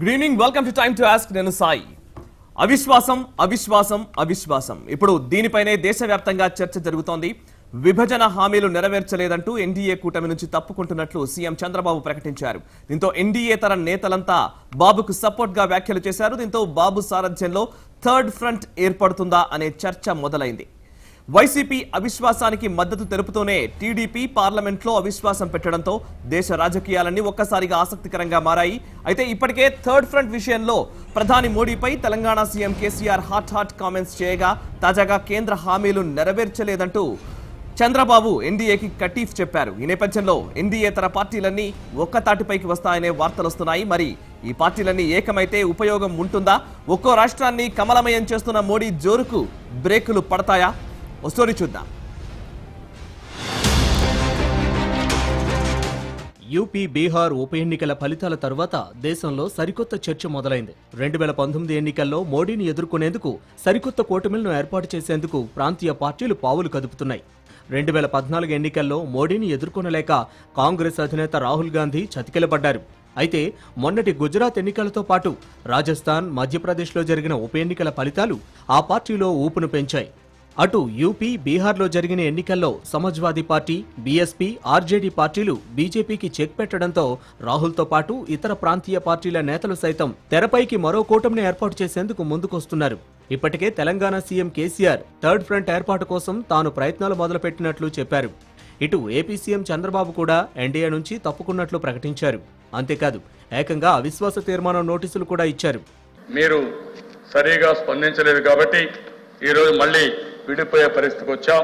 Good evening welcome to time to ask నేను సాయి అవిశ్వాసం అవిశ్వాసం అవిశ్వాసం ఇప్పుడు దీనిపైనే దేశవ్యాప్తంగా చర్చ జరుగుతోంది విభజన హామీలు నెరవేర్చలేదంటూ ఎన్డీఏ కూటమి నుంచి తప్పుకుంటున్నట్లు సీఎం చంద్రబాబు ప్రకటించారు దీంతో ఎన్డీఏ తర నేతలంతా బాబుకు సపోర్ట్ గా వ్యాఖ్యలు చేశారు దీంతో బాబు సారథ్యంలో థర్డ్ ఫ్రంట్ ఏర్పడుతుందా అనే చర్చ మొదలైంది వైసీపీ అవిశ్వాసానికి మద్దతు తెలుపుతూనే టీడీపీ పార్లమెంట్లో అవిశ్వాసం పెట్టడంతో దేశ రాజకీయాలన్నీ ఒక్కసారిగా ఆసక్తికరంగా మారాయి అయితే ఇప్పటికే థర్డ్ ఫ్రంట్ విషయంలో ప్రధాని మోడీపై Telangana CM KCR hot hot comments చేయగా తాజాగా కేంద్ర హామీలు నెరవేర్చలేదంటూ చంద్రబాబు ఎన్డీఏకి కటీఫ్ చెప్పారు ఈ నేపథ్యంలో ఎన్డీఏ తర పార్టీలన్నీ ఒక్క తాటిపైకి వస్తాయనే వార్తలు వస్తున్నాయి మరి ఈ పార్టీలన్నీ ఏకమైతే ఉపయోగం ఉంటుందా ఒక్కో రాష్ట్రాన్ని కమలమయం చేస్తున్న మోడీ జోరుకు బ్రేకులు పడతాయా ఓ స్టోరీ చూద్దాం యూపీ బీహార్ ఉప ఎన్నికల ఫలితాల తరువాత దేశంలో సరికొత్త చర్చ మొదలైంది రెండు వేల పంతొమ్మిది ఎన్నికల్లో మోడీని ఎదుర్కొనేందుకు సరికొత్త కూటమిలను ఏర్పాటు చేసేందుకు ప్రాంతీయ పార్టీలు పావులు కదుపుతున్నాయి రెండు వేల పద్నాలుగు ఎన్నికల్లో మోడీని ఎదుర్కొనలేక కాంగ్రెస్ అధినేత రాహుల్ గాంధీ చతికిలబడ్డారు అయితే మొన్నటి గుజరాత్ ఎన్నికలతో పాటు రాజస్థాన్ మధ్యప్రదేశ్లో జరిగిన ఉప ఎన్నికల ఫలితాలు ఆ పార్టీలో ఊపును పెంచాయి అటు యూపీ బీహార్లో జరిగిన ఎన్నికల్లో సమాజ్వాదీ పార్టీ బీఎస్పీ ఆర్జేడీ పార్టీలు బీజేపీకి చెక్ పెట్టడంతో రాహుల్తో పాటు ఇతర ప్రాంతీయ పార్టీల నేతలు సైతం తెరపైకి మరో కూటమిని ఏర్పాటు చేసేందుకు ముందుకొస్తున్నారు ఇప్పటికే Telangana CM KCR third front ఏర్పాటు కోసం తాను ప్రయత్నాలు మొదలుపెట్టినట్లు చెప్పారు ఇటు ఏపీ సీఎం చంద్రబాబు కూడా ఎన్డీఏ నుంచి తప్పుకున్నట్లు ప్రకటించారు అంతేకాదు ఏకంగా అవిశ్వాస తీర్మానం నోటీసులు కూడా ఇచ్చారు మీరు సరిగా స్పందించలేదు కాబట్టి ఈరోజు మళ్ళీ విడిపోయే పరిస్థితికి వచ్చాం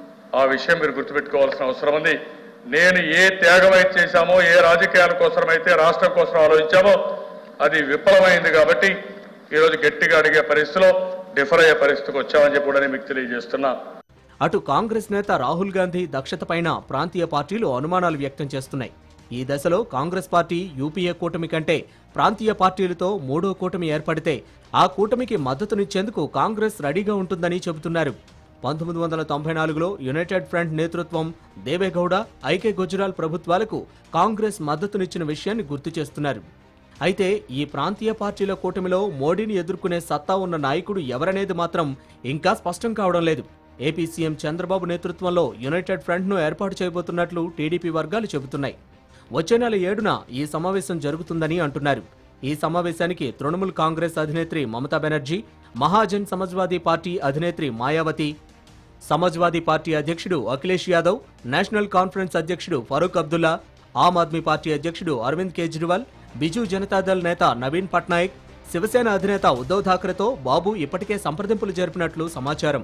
ఆ విషయం మీరు గుర్తుపెట్టుకోవాల్సిన అవసరం ఉంది నేను ఏ త్యాగం అయితే చేశామో ఏ రాజకీయాల కోసమైతే రాష్ట్రం కోసం ఆలోచించామో అది విఫలమైంది కాబట్టి ఈరోజు గట్టిగా అడిగే పరిస్థితిలో డిఫర్ అయ్యే పరిస్థితికి వచ్చామని చెప్పి కూడా నేను మీకు తెలియజేస్తున్నా అటు కాంగ్రెస్ నేత రాహుల్ గాంధీ దక్షతపైన ప్రాంతీయ పార్టీలు అనుమానాలు వ్యక్తం చేస్తున్నాయి ఈ దశలో కాంగ్రెస్ పార్టీ యూపీఏ కూటమి కంటే ప్రాంతీయ పార్టీలతో మూడో కూటమి ఏర్పడితే ఆ కూటమికి మద్దతునిచ్చేందుకు కాంగ్రెస్ రెడీగా ఉంటుందని చెబుతున్నారు పంతొమ్మిది వందల తొంభై నాలుగులో యునైటెడ్ ఫ్రంట్ నేతృత్వం దేవేగౌడ ఐకే గుజరాల్ ప్రభుత్వాలకు కాంగ్రెస్ మద్దతునిచ్చిన విషయాన్ని గుర్తు చేస్తున్నారు అయితే ఈ ప్రాంతీయ పార్టీల కూటమిలో మోడీని ఎదుర్కొనే సత్తా ఉన్న నాయకుడు ఎవరనేది మాత్రం ఇంకా స్పష్టం కావడం లేదు ఏపీ సీఎం చంద్రబాబు నేతృత్వంలో యునైటెడ్ ఫ్రంట్ను ఏర్పాటు చేయబోతున్నట్లు టీడీపీ వర్గాలు చెబుతున్నాయి వచ్చే నెల ఏడున ఈ సమావేశం జరుగుతుందని అంటున్నారు ఈ సమావేశానికి తృణమూల్ కాంగ్రెస్ అధినేత్రి మమతా బెనర్జీ మహాజన్ సమాజ్వాదీ పార్టీ అధినేత్రి మాయావతి సమాజ్వాదీ పార్టీ అధ్యక్షుడు అఖిలేష్ యాదవ్ నేషనల్ కాన్ఫరెన్స్ అధ్యక్షుడు ఫరూక్ అబ్దుల్లా ఆమ్ ఆద్మీ పార్టీ అధ్యక్షుడు అరవింద్ కేజ్రీవాల్ బిజు జనతాదళ్ నేత నవీన్ పట్నాయక్ శివసేన అధినేత ఉద్దవ్ ఠాక్రేతో బాబు ఇప్పటికే సంప్రదింపులు జరిపినట్లు సమాచారం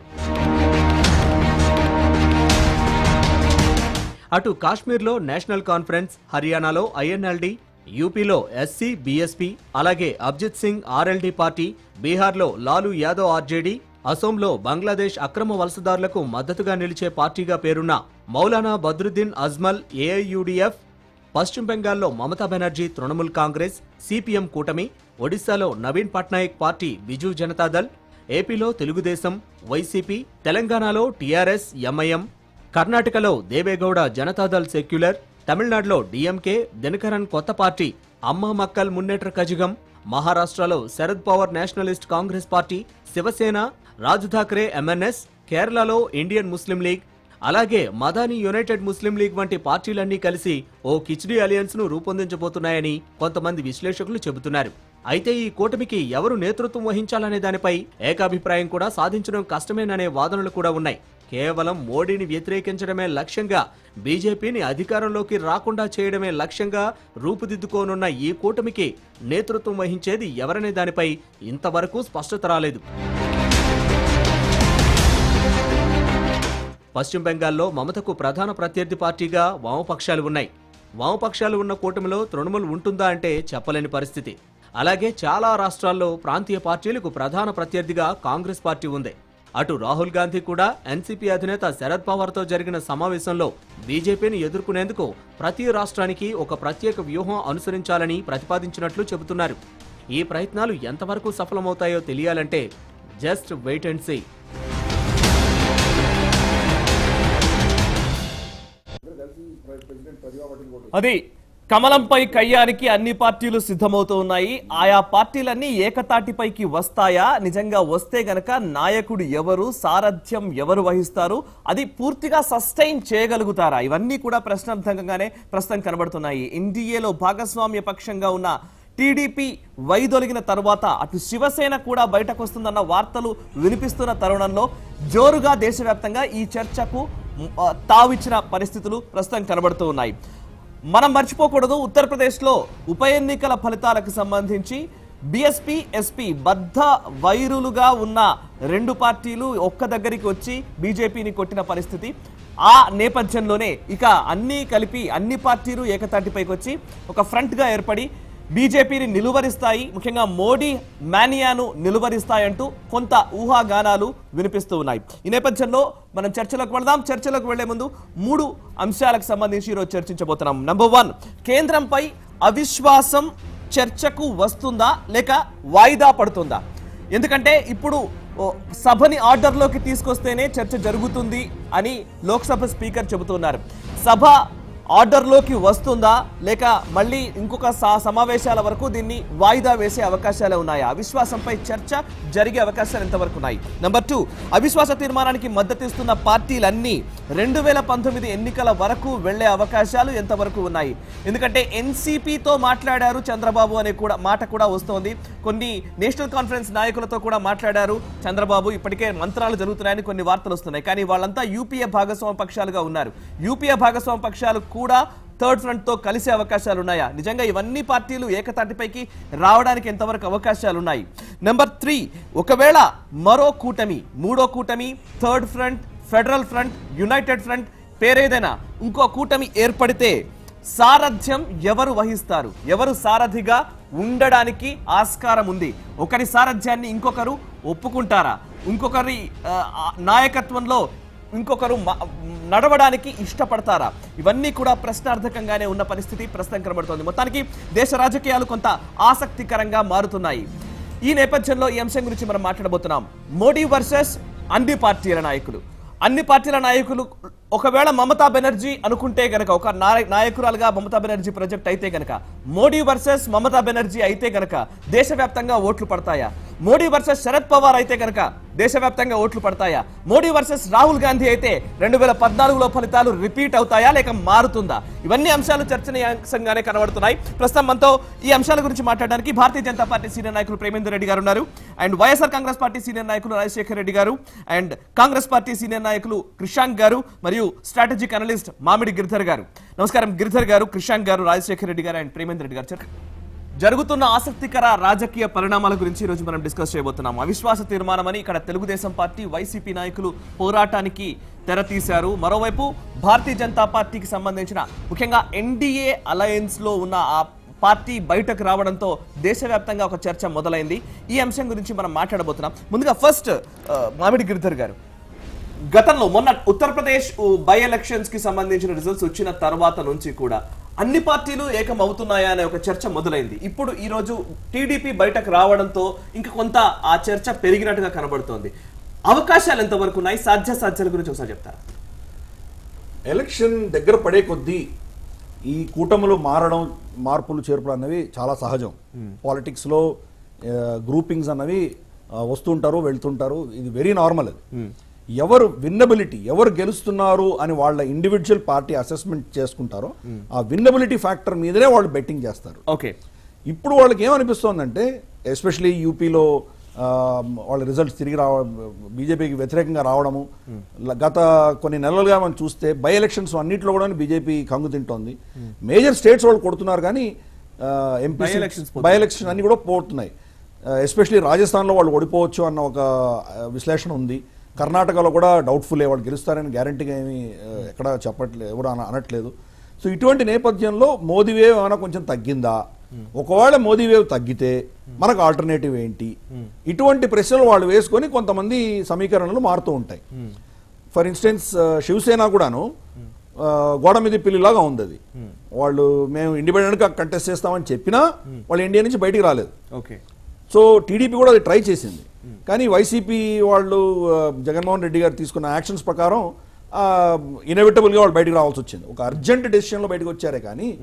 అటు కాశ్మీర్లో నేషనల్ కాన్ఫరెన్స్ హర్యానాలో ఐఎన్ఎల్డి యూపీలో ఎస్సీ బీఎస్పీ అలాగే అబ్జిత్ సింగ్ ఆర్ఎల్డీ పార్టీ బీహార్లో లాలు యాదవ్ ఆర్జేడీ అసోంలో బంగ్లాదేశ్ అక్రమ వలసదారులకు మద్దతుగా నిలిచే పార్టీగా పేరున్న మౌలానా బద్రుద్దీన్ అజ్మల్ ఏఐయుడిఎఫ్ పశ్చిమ బెంగాల్లో మమతా బెనర్జీ తృణమూల్ కాంగ్రెస్ సిపిఎం కూటమి ఒడిశాలో నవీన్ పట్నాయక్ పార్టీ బిజు జనతాదళ్ ఏపీలో తెలుగుదేశం వైసీపీ తెలంగాణలో టీఆర్ఎస్ ఎంఐఎం కర్ణాటకలో దేవేగౌడ జనతాదళ్ సెక్యులర్ తమిళనాడులో డిఎంకే దినకరన్ కొత్త పార్టీ అమ్మ మక్కల్ మున్నేట్ర కజగం మహారాష్ట్రలో Sharad Pawar nationalist Congress party Shiv Sena Raj Thackeray MNS కేరళలో ఇండియన్ ముస్లిం లీగ్ అలాగే మదాని యునైటెడ్ ముస్లిం లీగ్ వంటి పార్టీలన్నీ కలిసి ఓ కిచ్డీ అలయన్స్ ను రూపొందించబోతున్నాయని కొంతమంది విశ్లేషకులు చెబుతున్నారు అయితే ఈ కూటమికి ఎవరు నేతృత్వం వహించాలనే దానిపై ఏకాభిప్రాయం కూడా సాధించడం కష్టమేననే వాదనలు కూడా ఉన్నాయి కేవలం మోడీని వ్యతిరేకించడమే లక్ష్యంగా బీజేపీని అధికారంలోకి రాకుండా చేయడమే లక్ష్యంగా రూపుదిద్దుకోనున్న ఈ కూటమికి నేతృత్వం వహించేది ఎవరనే దానిపై ఇంతవరకు స్పష్టత రాలేదు పశ్చిమ బెంగాల్లో మమతకు ప్రధాన ప్రత్యర్థి పార్టీగా వామపక్షాలు ఉన్నాయి వామపక్షాలు ఉన్న కూటమిలో తృణమూల్ ఉంటుందా అంటే చెప్పలేని పరిస్థితి అలాగే చాలా రాష్ట్రాల్లో ప్రాంతీయ పార్టీలకు ప్రధాన ప్రత్యర్థిగా కాంగ్రెస్ పార్టీ ఉంది అటు రాహుల్ గాంధీ కూడా ఎన్సీపీ అధినేత శరద్ పవార్తో జరిగిన సమావేశంలో బీజేపీని ఎదుర్కొనేందుకు ప్రతి రాష్ట్రానికి ఒక ప్రత్యేక వ్యూహం అనుసరించాలని ప్రతిపాదించినట్లు చెబుతున్నారు ఈ ప్రయత్నాలు ఎంతవరకు సఫలమవుతాయో తెలియాలంటే జస్ట్ వెయిట్ అండ్ సీ అది కమలంపై కయ్యానికి అన్ని పార్టీలు సిద్ధమవుతూ ఉన్నాయి ఆయా పార్టీలన్నీ ఏకతాటిపైకి వస్తాయా నిజంగా వస్తే గనక నాయకుడు ఎవరు సారథ్యం ఎవరు వహిస్తారు అది పూర్తిగా సస్టైన్ చేయగలుగుతారా ఇవన్నీ కూడా ప్రశ్నార్థకంగానే ప్రస్తుతం కనబడుతున్నాయి ఎన్డీఏలో భాగస్వామ్య పక్షంగా ఉన్న టీడీపీ వైదొలిగిన తరువాత అటు శివసేన కూడా బయటకు వస్తుందన్న వార్తలు వినిపిస్తున్న తరుణంలో జోరుగా దేశవ్యాప్తంగా ఈ చర్చకు మ్, ఆ, తావిచ్చిన పరిస్థితులు ప్రస్తుతం కనబడుతూ ఉన్నాయి మనం మర్చిపోకూడదు ఉత్తరప్రదేశ్లో ఉప ఎన్నికల ఫలితాలకు సంబంధించి బిఎస్పీ ఎస్పీ బద్ధ వైరులుగా ఉన్న రెండు పార్టీలు ఒక్క దగ్గరికి వచ్చి బీజేపీని కొట్టిన పరిస్థితి ఆ నేపథ్యంలోనే ఇక అన్నీ కలిపి అన్ని పార్టీలు ఏకతాటిపైకి వచ్చి ఒక ఫ్రంట్గా ఏర్పడి బీజేపీని నిలువరిస్తాయి ముఖ్యంగా మోడీ మానియాను నిలువరిస్తాయంటూ కొంత ఊహాగానాలు వినిపిస్తూ ఉన్నాయి ఈ నేపథ్యంలో మనం చర్చలోకి వెళదాం చర్చలోకి వెళ్లే ముందు మూడు అంశాలకు సంబంధించి ఈరోజు చర్చించబోతున్నాం నంబర్ వన్ కేంద్రంపై అవిశ్వాసం చర్చకు వస్తుందా లేక వాయిదా పడుతుందా ఎందుకంటే ఇప్పుడు ఓ, సభని ఆర్డర్లోకి తీసుకొస్తేనే చర్చ జరుగుతుంది అని లోక్సభ స్పీకర్ చెబుతున్నారు సభ ఆర్డర్లోకి వస్తుందా లేక మళ్ళీ ఇంకొక సా- సమావేశాల వరకు దీన్ని వాయిదా వేసే అవకాశాలే ఉన్నాయా అవిశ్వాసంపై చర్చ జరిగే అవకాశాలు ఎంతవరకు ఉన్నాయి నంబర్ టూ అవిశ్వాస తీర్మానానికి మద్దతిస్తున్న పార్టీలన్నీ రెండు వేల పంతొమ్మిది ఎన్నికల వరకు వెళ్లే అవకాశాలు ఎంతవరకు ఉన్నాయి ఎందుకంటే ఎన్సీపీతో మాట్లాడారు చంద్రబాబు అనే కూడా మాట కూడా వస్తోంది కొన్ని నేషనల్ కాన్ఫరెన్స్ నాయకులతో కూడా మాట్లాడారు చంద్రబాబు ఇప్పటికే మంత్రాలు జరుగుతున్నాయని కొన్ని వార్తలు వస్తున్నాయి కానీ వాళ్ళంతా యూపీఏ భాగస్వామ్య పక్షాలుగా ఉన్నారు యూపీఏ భాగస్వామ్య పక్షాలు కూడా థర్డ్ ఫ్రంట్ తో కలిసే అవకాశాలు ఉన్నాయా నిజంగా ఇవన్నీ పార్టీలు ఏకతాటిపైకి రావడానికి ఎంతవరకు అవకాశాలు ఉన్నాయి నెంబర్ త్రీ ఒకవేళ మరో కూటమి మూడో కూటమి third front federal front united front పేరేదైనా ఇంకో కూటమి ఏర్పడితే సారథ్యం ఎవరు వహిస్తారు ఎవరు సారథిగా ఉండడానికి ఆస్కారం ఉంది ఒకరి సారథ్యాన్ని ఇంకొకరు ఒప్పుకుంటారా ఇంకొకరి ఆ, ఆ, నాయకత్వంలో ఇంకొకరు మ- నడవడానికి ఇష్టపడతారా ఇవన్నీ కూడా ప్రశ్నార్థకంగానే ఉన్న పరిస్థితి ప్రస్తుతం కనబడుతోంది మొత్తానికి దేశ రాజకీయాలు కొంత ఆసక్తికరంగా మారుతున్నాయి ఈ నేపథ్యంలో ఈ అంశం గురించి మనం మాట్లాడబోతున్నాం మోడీ వర్సెస్ అన్ని పార్టీల నాయకులు అన్ని పార్టీల నాయకులు ఒకవేళ మమతా బెనర్జీ అనుకుంటే గనక ఒక నాయ- నాయకురాలుగా మమతా బెనర్జీ ప్రాజెక్ట్ అయితే గనక మోడీ వర్సెస్ మమతా బెనర్జీ అయితే గనక దేశవ్యాప్తంగా ఓట్లు పడతాయా మోడీ వర్సెస్ శరద్ పవార్ అయితే గనక దేశవ్యాప్తంగా ఓట్లు పడతాయా మోడీ వర్సెస్ రాహుల్ గాంధీ అయితే రెండు వేల పద్నాలుగులో ఫలితాలు రిపీట్ అవుతాయా లేక మారుతుందా ఇవన్నీ అంశాలు చర్చనీయాంశంగానే కనబడుతున్నాయి ప్రస్తుతం మనతో ఈ అంశాల గురించి మాట్లాడడానికి భారతీయ జనతా పార్టీ సీనియర్ నాయకులు ప్రేమేందర్ రెడ్డి గారు ఉన్నారు and YSR Congress party senior నాయకులు రాజశేఖర్ రెడ్డి గారు అండ్ కాంగ్రెస్ పార్టీ సీనియర్ నాయకులు కృషాంక్ గారు మరియు స్ట్రాటజిక్ అనలిస్ట్ మామిడి గిరిధర్ గారు నమస్కారం గిరిధర్ గారు కృషాంక్ గారు రాజశేఖర్ రెడ్డి గారు అండ్ ప్రేమేందర్ రెడ్డి గారు చెప్పండి. జరుగుతున్న ఆసక్తికర రాజకీయ పరిణామాల గురించి ఈ రోజు మనం డిస్కస్ చేయబోతున్నాం అవిశ్వాస తీర్మానం అని ఇక్కడ తెలుగుదేశం పార్టీ వైసీపీ నాయకులు పోరాటానికి తెరతీశారు మరోవైపు భారతీయ జనతా పార్టీకి సంబంధించిన ముఖ్యంగా ఎన్డీఏ అలయన్స్ లో ఉన్న ఆ పార్టీ బయటకు రావడంతో దేశవ్యాప్తంగా ఒక చర్చ మొదలైంది ఈ అంశం గురించి మనం మాట్లాడబోతున్నాం ముందుగా ఫస్ట్ మామిడి గిరిధర్ గారు గతంలో మొన్న ఉత్తరప్రదేశ్ బై ఎలక్షన్స్ కి సంబంధించిన రిజల్ట్స్ వచ్చిన తర్వాత నుంచి కూడా అన్ని పార్టీలు ఏకం అవుతున్నాయా అనే ఒక చర్చ మొదలైంది ఇప్పుడు ఈ రోజు టీడీపీ బయటకు రావడంతో ఇంకా కొంత ఆ చర్చ పెరిగినట్టుగా కనబడుతోంది అవకాశాలు ఎంతవరకు ఉన్నాయి సాధ్యాసాధ్యాల గురించి ఒకసారి చెప్తారా ఎలక్షన్ దగ్గర పడే కొద్దీ ఈ కూటములు మారడం మార్పులు చేర్పులు అన్నవి చాలా సహజం పాలిటిక్స్లో గ్రూపింగ్స్ అన్నవి ఆ, వస్తుంటారు వెళ్తుంటారు ఇది వెరీ నార్మల్ అది ఎవరు విన్నబిలిటీ ఎవరు గెలుస్తున్నారు అని వాళ్ళ ఇండివిజువల్ పార్టీ అసెస్మెంట్ చేసుకుంటారో ఆ విన్నబిలిటీ ఫ్యాక్టర్ మీదనే వాళ్ళు బెట్టింగ్ చేస్తారు ఓకే ఇప్పుడు వాళ్ళకి ఏమనిపిస్తోందంటే ఎస్పెషలీ యూపీలో ఆ, వాళ్ళ రిజల్ట్స్ తిరిగి రావ బీజేపీకి వ్యతిరేకంగా రావడము ల- గత కొన్ని నెలలుగా మనం చూస్తే బై ఎలక్షన్స్ అన్నింటిలో కూడా బీజేపీ కంగు తింటోంది మేజర్ స్టేట్స్ వాళ్ళు కొడుతున్నారు కానీ ఎంపీ By elections పోతున్నాయి. బై ఎలక్షన్ అన్ని కూడా పోతున్నాయి ఎస్పెషలీ రాజస్థాన్లో వాళ్ళు ఓడిపోవచ్చు అన్న ఒక ఆ, విశ్లేషణ ఉంది కర్ణాటకలో కూడా డౌట్ఫుల్లే వాళ్ళు గెలుస్తారని గ్యారంటీగా ఏమీ ఆ, ఎక్కడ చెప్పట్లేదు ఎవరు అన- అనట్లేదు సో ఇటువంటి నేపథ్యంలో మోదీ వేవ్ ఏమైనా కొంచెం తగ్గిందా ఒకవేళ మోదీ వేవ్ తగ్గితే మనకు ఆల్టర్నేటివ్ ఏంటి ఇటువంటి ప్రశ్నలు వాళ్ళు వేసుకొని కొంతమంది సమీకరణలు మారుతూ ఉంటాయి ఫర్ ఇన్స్టెన్స్ శివసేన కూడాను ఆ, గోడ మీద పిల్లిలాగా ఉంది అది వాళ్ళు మేము ఇండిపెండెంట్గా కంటెస్ట్ చేస్తామని చెప్పినా వాళ్ళు ఇండియా నుంచి బయటికి రాలేదు ఓకే సో టీడీపీ కూడా అది ట్రై చేసింది కానీ వైసీపీ వాళ్ళు ఆ, జగన్మోహన్ రెడ్డి గారు తీసుకున్న యాక్షన్స్ ప్రకారం ఇన్ఎవిటబుల్గా వాళ్ళు బయటికి రావాల్సి వచ్చింది ఒక అర్జెంట్ డెసిషన్లో బయటకు వచ్చారే కానీ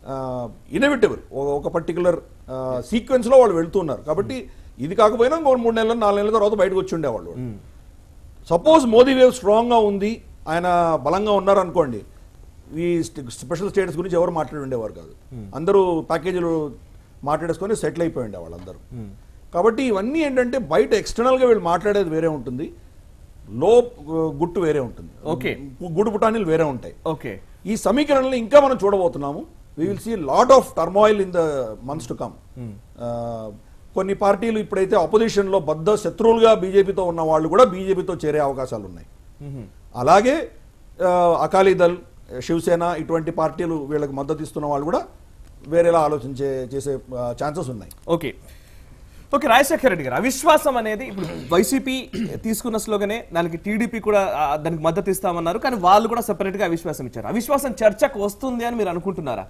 ఇన్నోవేటివ్ ఒక పర్టికులర్ సీక్వెన్స్లో వాళ్ళు వెళ్తున్నారు కాబట్టి ఇది కాకపోయినా ఇంకో మూడు నెలలు నాలుగు నెలల తర్వాత బయటకు వచ్చి ఉండేవాళ్ళు సపోజ్ మోదీ వేవ్ స్ట్రాంగ్గా ఉంది ఆయన బలంగా ఉన్నారు అనుకోండి ఈ స్ట్- స్పెషల్ స్టేటస్ గురించి ఎవరు మాట్లాడి ఉండేవారు కాదు అందరూ ప్యాకేజీలు మాట్లాడేసుకొని సెటిల్ అయిపోయి ఉండేవాళ్ళు అందరూ కాబట్టి ఇవన్నీ ఏంటంటే బయట ఎక్స్టర్నల్గా వీళ్ళు మాట్లాడేది వేరే ఉంటుంది లో గుట్టు వేరే ఉంటుంది Okay. గుడు పుటానీలు వేరే ఉంటాయి ఓకే ఈ సమీకరణలు ఇంకా మనం చూడబోతున్నాము we will see lot of turmoil in the months to come కొన్ని పార్టీలు ఇప్పుడైతే opposition లో బద్ద శత్రువులుగా బీజేపీతో ఉన్న వాళ్ళు కూడా బీజేపీతో చేరే అవకాశాలు ఉన్నాయి అలాగే ఆ, అకాలీదల్ శివసేన ఇటువంటి పార్టీలు వీళ్ళకి మద్దతు ఇస్తున్న వాళ్ళు కూడా వేరేలా ఆలోచించే చేసే ఛాన్సెస్ ఉన్నాయి ఓకే ఓకే రాజశేఖర రెడ్డి గారు అవిశ్వాసం అనేది ఇప్పుడు వైసీపీ తీసుకున్న స్లోగనే దానికి టీడీపీ కూడా ఆ, దానికి మద్దతు ఇస్తామన్నారు కానీ వాళ్ళు కూడా సెపరేట్ గా అవిశ్వాసం ఇచ్చారు అవిశ్వాసం చర్చకు వస్తుంది అని మీరు అనుకుంటున్నారా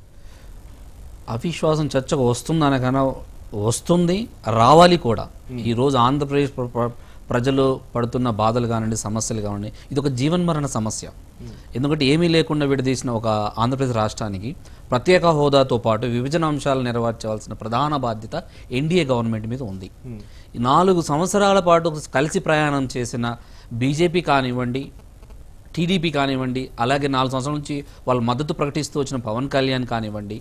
అవిశ్వాసం చర్చకు వస్తుందనకన్నా వస్తుంది రావాలి కూడా ఈరోజు ఆంధ్రప్రదేశ్ ప్ర- ప్ర- ప్రజలు పడుతున్న బాధలు కానివ్వండి సమస్యలు కానివ్వండి ఇది ఒక జీవన్మరణ సమస్య ఎందుకంటే ఏమీ లేకుండా విడదీసిన ఒక ఆంధ్రప్రదేశ్ రాష్ట్రానికి ప్రత్యేక హోదాతో పాటు విభజన అంశాలు నెరవేర్చవలసిన ప్రధాన బాధ్యత ఎన్డీఏ గవర్నమెంట్ మీద ఉంది ఈ నాలుగు సంవత్సరాల పాటు కలిసి ప్రయాణం చేసిన బీజేపీ కానివ్వండి టీడీపీ కానివ్వండి అలాగే నాలుగు సంవత్సరాల నుంచి వాళ్ళ మద్దతు ప్రకటిస్తూ వచ్చిన పవన్ కళ్యాణ్ కానివ్వండి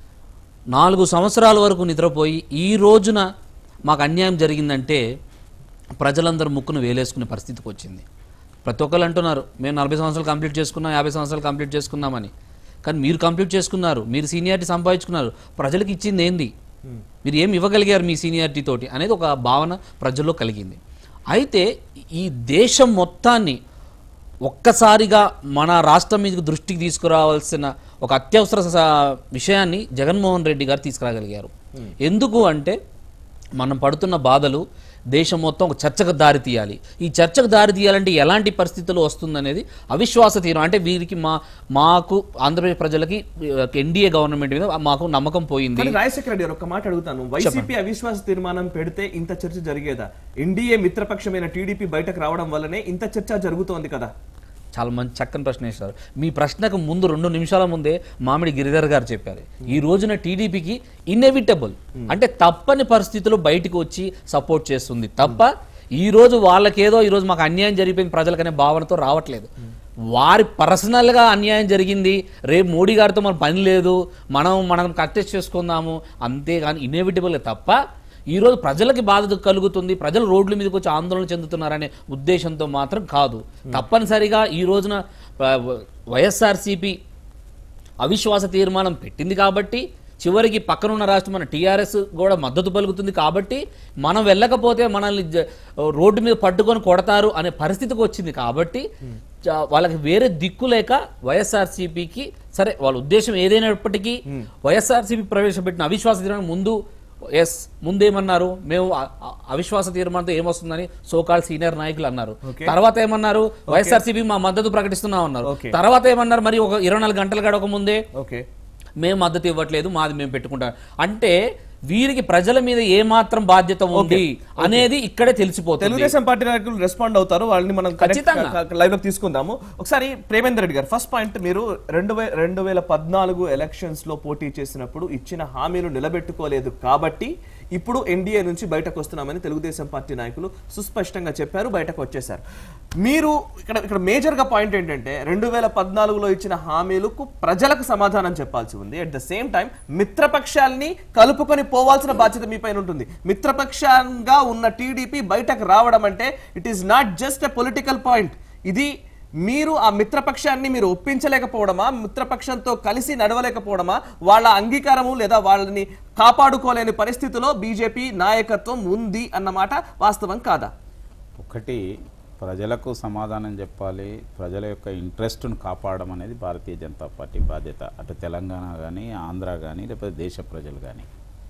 నాలుగు సంవత్సరాల వరకు నిద్రపోయి ఈ రోజున మాకు అన్యాయం జరిగిందంటే ప్రజలందరూ ముక్కును వేలేసుకునే పరిస్థితికి వచ్చింది ప్రతి ఒక్కరు అంటున్నారు మేము నలభై సంవత్సరాలు కంప్లీట్ చేసుకున్నాం యాభై సంవత్సరాలు కంప్లీట్ చేసుకున్నామని కానీ మీరు కంప్లీట్ చేసుకున్నారు మీరు సీనియారిటీ సంపాదించుకున్నారు ప్రజలకు ఇచ్చింది ఏంది మీరు ఏం ఇవ్వగలిగారు మీ సీనియారిటీ తోటి అనేది ఒక భావన ప్రజల్లో కలిగింది అయితే ఈ దేశం మొత్తాన్ని ఒక్కసారిగా మన రాష్ట్రం మీదకి దృష్టికి తీసుకురావాల్సిన ఒక అత్యవసర స- విషయాన్ని జగన్మోహన్ రెడ్డి గారు తీసుకురాగలిగారు ఎందుకు అంటే మనం పడుతున్న బాధలు దేశం మొత్తం ఒక చర్చకు దారి తీయాలి ఈ చర్చకు దారి తీయాలంటే ఎలాంటి పరిస్థితులు వస్తుందనేది అవిశ్వాస తీరం అంటే వీరికి మా మాకు ఆంధ్రప్రదేశ్ ప్రజలకి ఎన్డీఏ గవర్నమెంట్ మీద మాకు నమ్మకం పోయింది కానీ రాజశేఖర రెడ్డి గారు ఒక మాట అడుగుతాను వైసీపీ అవిశ్వాస తీర్మానం పెడితే ఇంత చర్చ జరిగేదా ఎన్డీఏ మిత్రపక్షమైన టీడీపీ బయటకు రావడం వల్లనే ఇంత చర్చ జరుగుతోంది కదా చాలా మంచి చక్కని ప్రశ్న వేశారు మీ ప్రశ్నకు ముందు రెండు నిమిషాల ముందే మామిడి గిరిధర్ గారు చెప్పారు ఈ రోజున టీడీపీకి ఇన్ఎవిటబుల్ అంటే తప్పని పరిస్థితుల్లో బయటకు వచ్చి సపోర్ట్ చేస్తుంది తప్ప ఈ రోజు వాళ్ళకేదో ఈ రోజు మాకు అన్యాయం జరిగిపోయింది ప్రజలకనే భావనతో రావట్లేదు వారి పర్సనల్గా అన్యాయం జరిగింది రేపు మోడీ గారితో మన పని లేదు మనం మనం కట్టెస్ట్ చేసుకుందాము అంతేగాని ఇన్ఎవిటబుల్ తప్ప ఈ రోజు ప్రజలకి బాధ కలుగుతుంది ప్రజలు రోడ్ల మీదకి వచ్చి ఆందోళన చెందుతున్నారనే ఉద్దేశంతో మాత్రం కాదు తప్పనిసరిగా ఈ రోజున ఆ, వైఎస్ఆర్సీపీ అవిశ్వాస తీర్మానం పెట్టింది కాబట్టి చివరికి పక్కనున్న రాష్ట్రం మన టీఆర్ఎస్ కూడా మద్దతు పలుకుతుంది కాబట్టి మనం వెళ్ళకపోతే మనల్ని జ- రోడ్డు మీద పట్టుకొని కొడతారు అనే పరిస్థితికి వచ్చింది కాబట్టి చ- వాళ్ళకి వేరే దిక్కు లేక వైఎస్ఆర్సీపీకి సరే వాళ్ళ ఉద్దేశం ఏదైనప్పటికీ వైఎస్ఆర్సీపీ ప్రవేశపెట్టిన అవిశ్వాస తీర్మానం ముందు ఎస్ ముందేమన్నారు మేము అ- అ- అవిశ్వాస తీర్మానంతో ఏమొస్తుందని సోకాల్ సీనియర్ నాయకులు అన్నారు తర్వాత ఏమన్నారు వైఎస్ఆర్సీపీ మా మద్దతు ప్రకటిస్తున్నాం అన్నారు Okay. తర్వాత ఏమన్నారు మరి ఒక ఇరవై నాలుగు గంటలు గడవక ముందే ఓకే మేము మద్దతు ఇవ్వట్లేదు మాది మేము పెట్టుకుంటాం అంటే వీరికి ప్రజల మీద ఏమాత్రం బాధ్యత ఉంది అనేది ఇక్కడే తెలిసిపోతుంది తెలుగుదేశం పార్టీ నాయకులు రెస్పాండ్ అవుతారు వాళ్ళని మనం ఖచ్చితంగా. లైవ్ లో తీసుకుందాము ఒకసారి ప్రేమేందర్ రెడ్డి గారు ఫస్ట్ పాయింట్ మీరు రెండు వే రెండు వేల పద్నాలుగు ఎలక్షన్స్ లో పోటీ చేసినప్పుడు ఇచ్చిన హామీలు నిలబెట్టుకోలేదు కాబట్టి ఇప్పుడు ఎన్డీఏ నుంచి బయటకు వస్తున్నామని తెలుగుదేశం పార్టీ నాయకులు సుస్పష్టంగా చెప్పారు బయటకు వచ్చేశారు మీరు ఇక్కడ ఇక్కడ మేజర్ గా పాయింట్ ఏంటంటే రెండు వేల పద్నాలుగులో ఇచ్చిన హామీలకు ప్రజలకు సమాధానం చెప్పాల్సి ఉంది అట్ ద సేమ్ టైం మిత్రపక్షాల్ని కలుపుకొని పోవాల్సిన బాధ్యత మీ పైన ఉంటుంది మిత్రపక్షంగా ఉన్న టీడీపీ బయటకు రావడం అంటే it is not just a political point ఇది మీరు ఆ మిత్రపక్షాన్ని మీరు ఒప్పించలేకపోవడమా మిత్రపక్షంతో కలిసి నడవలేకపోవడమా వాళ్ళ అంగీకారము లేదా వాళ్ళని కాపాడుకోలేని పరిస్థితిలో బీజేపీ నాయకత్వం ఉంది అన్నమాట వాస్తవం కాదా ఒకటి ప్రజలకు సమాధానం చెప్పాలి ప్రజల యొక్క ఇంట్రెస్ట్ను కాపాడడం అనేది భారతీయ జనతా పార్టీ బాధ్యత అటు తెలంగాణ కానీ ఆంధ్ర కానీ లేకపోతే దేశ ప్రజలు కానీ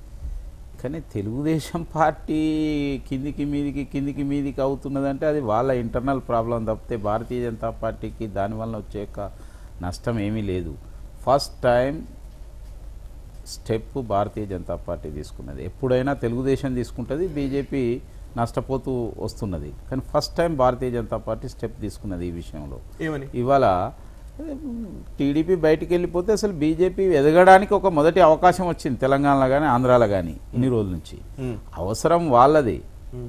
కానీ తెలుగుదేశం పార్టీ కిందికి మీదికి కిందికి మీదికి అవుతున్నదంటే అది వాళ్ళ ఇంటర్నల్ ప్రాబ్లం తప్పితే భారతీయ జనతా పార్టీకి దానివల్ల వచ్చే యొక్క నష్టం ఏమీ లేదు first time step Bharatiya Janata party తీసుకున్నది ఎప్పుడైనా తెలుగుదేశం తీసుకుంటుంది బీజేపీ నష్టపోతూ వస్తున్నది కానీ first time Bharatiya Janata party step తీసుకున్నది ఈ విషయంలో ఏమని ఇవాళ టీడీపీ బయటికి వెళ్ళిపోతే అసలు బీజేపీ ఎదగడానికి ఒక మొదటి అవకాశం వచ్చింది తెలంగాణలో కానీ ఆంధ్రాలో కానీ ఇన్ని రోజుల నుంచి అవసరం వాళ్ళది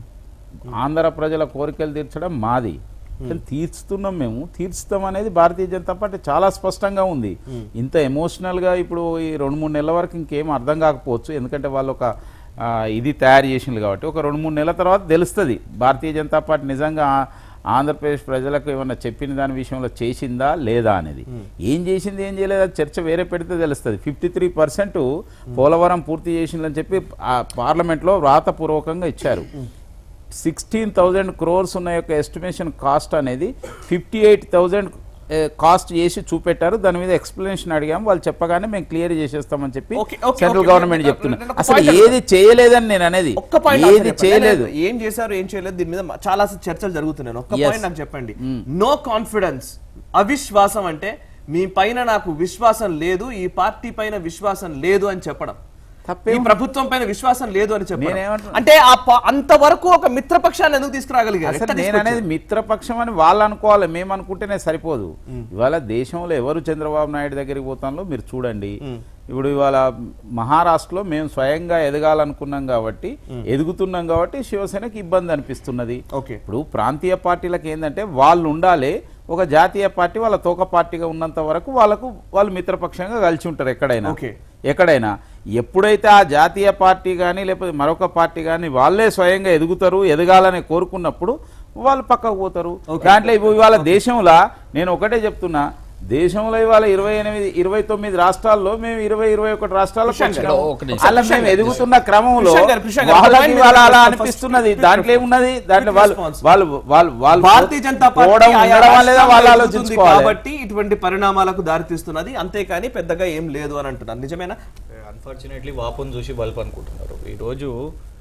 ఆంధ్ర ప్రజల కోరికలు తీర్చడం మాది కానీ తీర్చుతున్నాం మేము తీర్చుతాం అనేది భారతీయ జనతా పార్టీ చాలా స్పష్టంగా ఉంది ఇంత ఎమోషనల్గా ఇప్పుడు ఈ రెండు మూడు నెలల వరకు ఇంకేం అర్థం కాకపోవచ్చు ఎందుకంటే వాళ్ళు ఒక ఆ, ఇది తయారు చేసింది కాబట్టి ఒక రెండు మూడు నెలల తర్వాత తెలుస్తుంది భారతీయ జనతా పార్టీ నిజంగా ఆ- ఆంధ్రప్రదేశ్ ప్రజలకు ఏమన్నా చెప్పిన దాని విషయంలో చేసిందా లేదా అనేది ఏం చేసింది ఏం చేయలేదు అది చర్చ వేరే పెడితే తెలుస్తుంది ఫిఫ్టీ త్రీ పర్సెంట్ పోలవరం పూర్తి చేసిందని చెప్పి ఆ పార్లమెంట్లో వ్రాతపూర్వకంగా ఇచ్చారు సిక్స్టీన్ థౌజండ్ క్రోర్స్ ఉన్న యొక్క ఎస్టిమేషన్ కాస్ట్ అనేది ఫిఫ్టీ ఎయిట్ థౌజండ్ కాస్ట్ చేసి చూపెట్టారు దాని మీద ఎక్స్ప్లెనేషన్ అడిగాము వాళ్ళు చెప్పగానే మేము క్లియర్ చేసేస్తామని చెప్పి Okay, okay, central okay. Government నేను- చెప్తున్నా నేను ఒక అసలు point ఏది చేయలేదని నేను అనేది ఒక్క పాయింట్ ఏది చేయలేదు ఏం చేశారు ఏం చేయలేదు దీని మీద చాలా చర్చలు జరుగుతున్నాయి ఒక్క Yes. పాయింట్ నాకు చెప్పండి నో కాన్ఫిడెన్స్ అవిశ్వాసం అంటే మీ పైన నాకు విశ్వాసం లేదు ఈ పార్టీ పైన విశ్వాసం లేదు అని చెప్పడం తప్పే ఈ ప్రభుత్వం పైన విశ్వాసం లేదు అని చెప్పడం నేనేమంటున్నా? అంటే ఆ ప- అంతవరకు ఒక మిత్రపక్షాన్ని ఎందుకు తీసుకురాగలిగారు అసలు ఎట్లా నేను తీసుకొచ్చారు? అనేది మిత్రపక్షం అని వాళ్ళు అనుకోవాలి మేము అనుకుంటేనే సరిపోదు ఇవాళ దేశంలో ఎవరు చంద్రబాబు నాయుడు దగ్గరికి పోతానో మీరు చూడండి ఇప్పుడు ఇవాళ మహారాష్ట్రలో మేము స్వయంగా ఎదగాలనుకున్నాం కాబట్టి ఎదుగుతున్నాం కాబట్టి శివసేనకి ఇబ్బంది అనిపిస్తున్నది ఓకే. ఇప్పుడు ప్రాంతీయ పార్టీలకు ఏంటంటే వాళ్ళు ఉండాలి ఒక జాతీయ పార్టీ వాళ్ళ తోక పార్టీగా ఉన్నంత వరకు వాళ్ళకు వాళ్ళు మిత్రపక్షంగా కలిసి ఉంటారు ఎక్కడైనా ఓకే. ఎక్కడైనా ఎప్పుడైతే ఆ జాతీయ పార్టీ కానీ లేకపోతే మరొక పార్టీ కానీ వాళ్ళే స్వయంగా ఎదుగుతారు ఎదగాలని కోరుకున్నప్పుడు వాళ్ళు పక్కకు పోతారు దాంట్లో ఇప్పుడు ఇవాళ దేశంలో నేను ఒకటే చెప్తున్నా దేశంలో ఇవాళ ఇరవై ఎనిమిది ఇరవై తొమ్మిది రాష్ట్రాల్లో మేము ఇరవై ఇరవై ఒకటి రాష్ట్రాల్లో ప్రశాంత్ గారు, పంచాము. ఒక నిమిషం. అలా మేము ఎదుగుతున్న క్రమంలో ప్రశాంత్ గారు, ప్రశాంత్ గారు, వాళ్ళకి point ఇవాళ అలా first- అనిపిస్తున్నది quick దాంట్లో ఏమున్నది దాంట్లో వాళ్ళు response. వాళ్ళు వాళ్ళు వాళ్ళు భారతీయ జనతా పార్టీ పోవడం ఆయా ఉండడం లేదా రాష్ట్రాల్లో వాళ్ళు ఎదుగుతుంది ఆలోచించుకోవాలి కాబట్టి ఇటువంటి పరిణామాలకు దారితీస్తున్నది అంతేకాని పెద్దగా ఏం లేదు అని అంటున్నారు నిజమేనా అన్ఫార్చునేట్లీ వాపును చూసి బల్బ్ అనుకుంటున్నారు ఈరోజు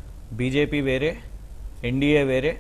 బీజేపీ వేరే ఎన్డీఏ వేరే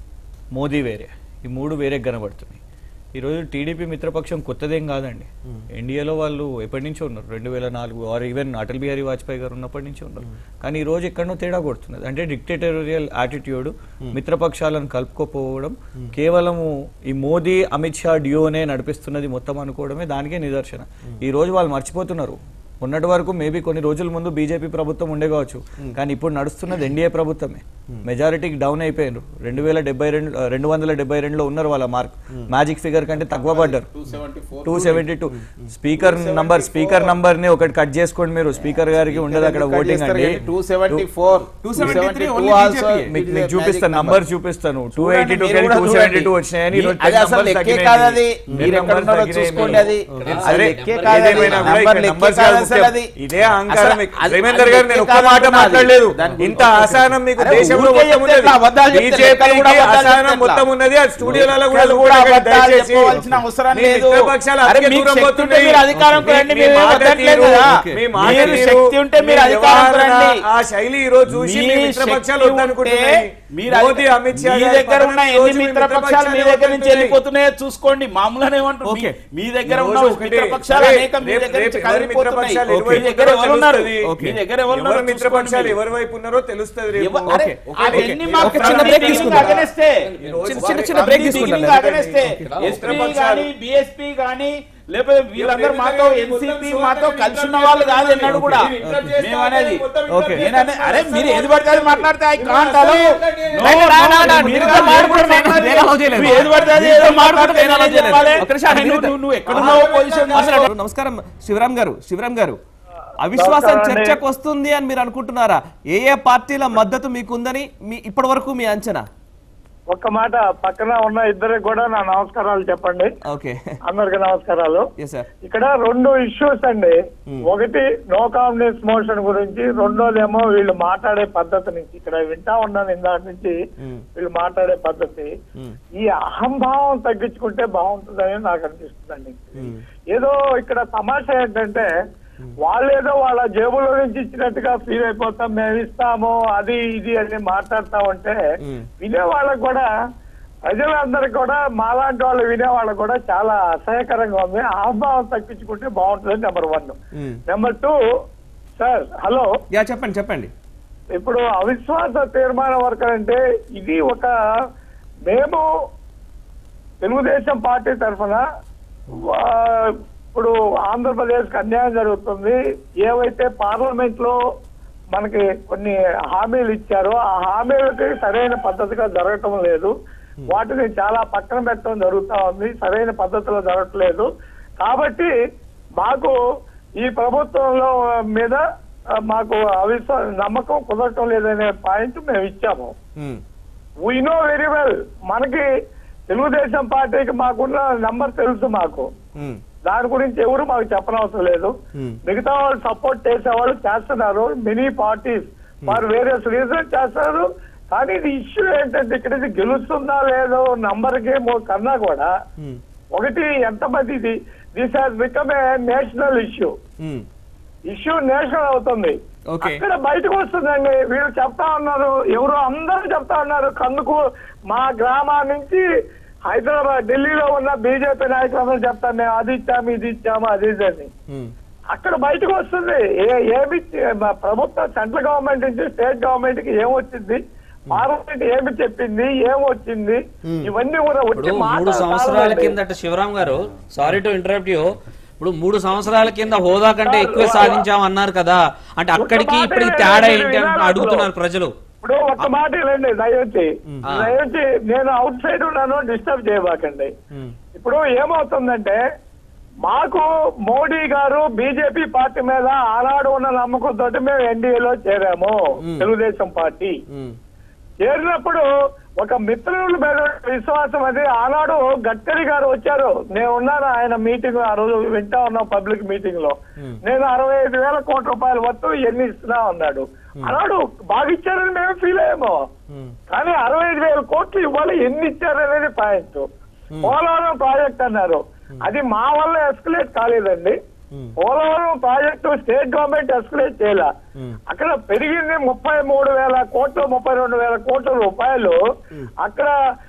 మోదీ వేరే ఈ మూడు వేరే కనబడుతున్నాయి ఈరోజు టీడీపీ మిత్రపక్షం కొత్తదేం కాదండి ఎన్డీఏలో వాళ్ళు ఎప్పటి నుంచో ఉన్నారు రెండు వేల నాలుగు ఆర్ ఈవెన్ అటల్ బిహారీ వాజ్పేయి గారు ఉన్నప్పటి నుంచి ఉన్నారు కానీ ఈ రోజు ఎక్కడనో తేడా కొడుతున్నది అంటే డిక్టేటోరియల్ యాటిట్యూడ్ మిత్రపక్షాలను కలుపుకోపోవడం కేవలము ఈ మోదీ అమిత్ షా డియోనే నడిపిస్తున్నది మొత్తం అనుకోవడమే దానికే నిదర్శన ఈ రోజు వాళ్ళు మర్చిపోతున్నారు ఉన్నటి వరకు మేబీ కొన్ని రోజుల ముందు బీజేపీ ప్రభుత్వం ఉండే కావచ్చు కానీ ఇప్పుడు నడుస్తున్నది ఎన్డీఏ ప్రభుత్వమే మెజారిటీకి డౌన్ అయిపోయారు రెండు వేల డెబ్బై రెండు రెండు వందల డెబ్బై రెండులో ఉన్నారు వాళ్ళ మార్క్ మ్యాజిక్ ఫిగర్ కంటే తక్కువ పడ్డారు two seventy two speaker number speaker number ని ఒకటి కట్ చేసుకోండి మీరు స్పీకర్ గారికి ఉండదు అక్కడ ఓటింగ్ అండి two seventy four 273 only BJP. మీకు మీకు చూపిస్తాను నంబర్ చూపిస్తాను టూ ఎయిటీ టూ మీరు కూడా టూ సెవెంటీ టూ వచ్చినాయని చూడండి. అది అసలు లెక్కే కాదు అది. మీరు ఎక్కడ ఉన్నారో చూసుకోండి అది. అది లెక్కే కాదు అది. నంబర్ లెక్కే కాదు అసలు అది. ఇదే అహంకారం అసలు మీకు. అది- రేవేందర్ అది గారు నేను లెక్కే ఒక్క కాదు మాట అంటున్నా అది. మాట్లాడలేదు దాని గురించి ఇంత ఒక్క అసహనం మీకు అరే దేశంలో ఊరికే మొత్తం చెప్తే ఎట్లా? అబద్ధాలు ఉన్నది చెప్తే లెక్కలు కూడా బీజేపీకి అబద్ధాలు అసహనం చెప్తే మొత్తం ఎట్లా? ఉన్నది ఆ స్టూడియోలలో కూడా లెక్కలు కూడా చూడండి, అబద్ధాలు దయచేసి. చెప్పవలసిన అవసరం మీ లేదు. మిత్రపక్షాలు అరే అందుకే మీకు దూరం శక్తి ఉంటే పోతున్నాయి. మీరు అధికారంకి మీ- రండి, మీ మేము మాట వదలట్లేదు తీరు, కదా. మీ మాట మీరు తీరు, శక్తి ఉంటే మీ మీరు అధికారంకి వ్యవహార, రండి. ఆ శైలి ఈ రోజు చూసి మీ మీ మిత్రపక్షాలు శక్తి వద్దనుకుంటున్నాయి ఉంటే మీరు మోదీ అమిత్ షా మీ గారి దగ్గర ఉన్న పతనం ఈ రోజు ఎన్ని మీ మిత్రపక్షాలు మీ దగ్గర నుంచి వద్దనుకుంటున్నాయి. వెళ్ళిపోతున్నాయో చూసుకోండి మామూలుగానే ఏమంటారు ఓకే. మీ- మీ దగ్గర ఈ ఉన్న రోజు ఒకటి, మిత్రపక్షాలు రేపు- అనేక మీ రేపు- దగ్గర నుంచి రేపు ఎవరి కదిలిపోతున్నాయి మిత్రపక్షాలు మీ ఎటువైపు దగ్గర ఉన్నారో ఎవరు ఉన్నారు తెలుస్తుంది. మీ దగ్గర ఎవరు ఎవరి ఉన్నారో మిత్రపక్షాలు చూసుకోండి. ఎవరి వైపు ఉన్నారో తెలుస్తుంది రేపు. ఎవ- అరే, ఓకే. అవన్నీ ఓకే. మాకు ఒక చిన్న break తీసుకుందాం. అగనెస్టే. చిన్న చిన్న చిన్న బ్రేక్ తీసుకుంటాం అగనెస్టే. ఎస్పీ గానీ బిఎస్పీ గానీ లేకపోతే వీళ్ళందరూ మాతో ఎన్సీపీ మాతో కలిసి ఉన్న వాళ్ళు కాదు ఎన్నాడు కూడా మేము అనేది ఓకే. నేను అనే- అరే మీరు ఏది పడితే అది మాట్లాడితే I can't allow. No, right, రా, రా, రా, no, మీరు మీరు మాట్లాడుకుంటే మాట్లాడితే నేను allow చేయలేదు. నువ్వు ఏది పడితే అది ఏదో మాట్లాడితే నేను allow నేను చేయలేదు. చెప్పాలి. ఒక్క నిమిషం, అరే, మీరు- నువ్వు- నువ్వు ఎక్కడున్నావు పొజిషన్ అసలు నమస్కారం శివరాం గారు శివరాం గారు అవిశ్వాసం చర్చకు వస్తుంది అని మీరు అనుకుంటున్నారా ఏ ఏ పార్టీల మద్దతు మీకుందని మీ ఇప్పటి వరకు మీ అంచనా ఒక్క మాట పక్కన ఉన్న ఇద్దరికి కూడా నా నమస్కారాలు చెప్పండి ఓకే అందరికి నమస్కారాలు ఎస్ సార్ ఇక్కడ రెండు ఇష్యూస్ అండి ఒకటి నో కాన్ఫిడెన్స్ మోషన్ గురించి రెండోదేమో వీళ్ళు మాట్లాడే పద్ధతి నుంచి ఇక్కడ వింటా ఉన్నాను ఇందాటి నుంచి వీళ్ళు మాట్లాడే పద్ధతి ఈ అహంభావం తగ్గించుకుంటే బాగుంటుందని నాకు అనిపిస్తుందండి ఏదో ఇక్కడ తమాషా ఏంటంటే వాళ్ళేదో వాళ్ళ జేబులో నుంచి ఇచ్చినట్టుగా ఫీల్ అయిపోతాం మేము ఇస్తాము అది ఇది అని మాట్లాడుతా ఉంటే వినే వాళ్ళకు కూడా ప్రజలందరికీ కూడా మాలాంటి వాళ్ళు వినే వాళ్ళకు కూడా చాలా అసహ్యకరంగా ఉంది అహంభావం తగ్గించుకుంటే బాగుంటుంది number one number two sir hello yeah చెప్పండి చెప్పండి ఇప్పుడు అవిశ్వాస తీర్మానం వర్క్ అంటే ఇది ఒక మేము తెలుగుదేశం పార్టీ తరఫున వా- ఇప్పుడు ఆంధ్రప్రదేశ్ కి అన్యాయం జరుగుతుంది ఏవైతే పార్లమెంట్ లో మనకి కొన్ని హామీలు ఇచ్చారో ఆ హామీలకి సరైన పద్ధతిగా జరగటం లేదు వాటిని చాలా పక్కన పెట్టడం జరుగుతా ఉంది సరైన పద్ధతిలో జరగట్లేదు కాబట్టి మాకు ఈ ప్రభుత్వంలో మీద ఆ, మాకు అవిశ్వాస నమ్మకం కుదరటం లేదనే పాయింట్ మేము ఇచ్చాము um, we know very well మనకి తెలుగుదేశం పార్టీకి మాకున్న నంబర్ తెలుసు మాకు ఉమ్, దాని గురించి ఎవరు మాకు చెప్పనవసరం లేదు Hmm. మిగతా వాళ్ళు సపోర్ట్ చేసేవాళ్ళు చేస్తున్నారు మినీ పార్టీస్ వారు వేరియస్ రీజన్ చేస్తారు కానీ ఇది ఇష్యూ ఏంటంటే ఇక్కడ ఇది గెలుస్తుందా లేదో నంబర్ గేమ్ కన్నా కూడా ఉమ్, ఒకటి ఎంతమంది ఇది this has become a national issue um. Issue national అవుతుంది Okay. అక్కడ బయటకు వస్తుందండి వీళ్ళు చెప్తా ఉన్నారు ఎవరు అందరూ చెప్తా ఉన్నారు కందుకు మా గ్రామం నుంచి హైదరాబాద్ ఢిల్లీలో ఉన్న బీజేపీ నాయకులందరూ చెప్తాను మేము అది ఇచ్చాము ఇది ఇచ్చాము అది ఇది అని ఉమ్. అక్కడ బయటకు వస్తుంది ఏ ఏమి మా ప్రభుత్వం సెంట్రల్ గవర్నమెంట్ నుంచి స్టేట్ గవర్నమెంట్ కి ఏం వచ్చింది పార్లమెంట్ ఏమి చెప్పింది ఏం వచ్చింది ఇవన్నీ కూడా వచ్చి ఇప్పుడు మూడు మాట్లాడాలి. సంవత్సరాల కిందట శివరాం గారు సారీ టు ఇంటరప్ట్ యూ ఇప్పుడు మూడు సంవత్సరాల కింద హోదా కంటే ఎక్కువ సాధించాం అన్నారు కదా అంటే అక్కడికి ఇప్పటికి తేడా ఏంటి అని అడుగుతున్నారు ప్రజలు ఇప్పుడు ఒక్క మాట వినండి దయవచ్చి దయవచ్చి నేను అవుట్ సైడ్ ఉన్నాను డిస్టర్బ్ చేయబాకండి ఇప్పుడు ఏమవుతుందంటే మాకు మోడీ గారు బీజేపీ పార్టీ మీద ఆనాడు ఉన్న నమ్మకంతో మేము ఎన్డీఏలో చేరాము తెలుగుదేశం పార్టీ ఉమ్. చేరినప్పుడు ఒక మిత్రుల మీద విశ్వాసం అది ఆనాడు గడ్కరీ గారు వచ్చారు నేను ఉన్నాను ఆయన మీటింగ్ ఆ రోజు వింటా ఉన్నాం పబ్లిక్ మీటింగ్ లో నేను అరవై ఐదు వేల కోట్ల రూపాయల వత్తు ఎన్ని ఇస్తున్నా అన్నాడు ఆనాడు బాగా ఇచ్చారని మేము ఫీల్ అయ్యాము కానీ అరవై ఐదు వేల కోట్లు ఇవ్వాలి ఎన్ని ఇచ్చారనేది పాయింట్ పోలవరం ప్రాజెక్ట్ అన్నారు అది మా వల్ల ఎస్కలేట్ కాలేదండి Polavaram project state government escalate చేయాల అక్కడ పెరిగింది ముప్పై మూడు వేల కోట్లు ముప్పై రెండు వేల కోట్ల రూపాయలు అక్కడ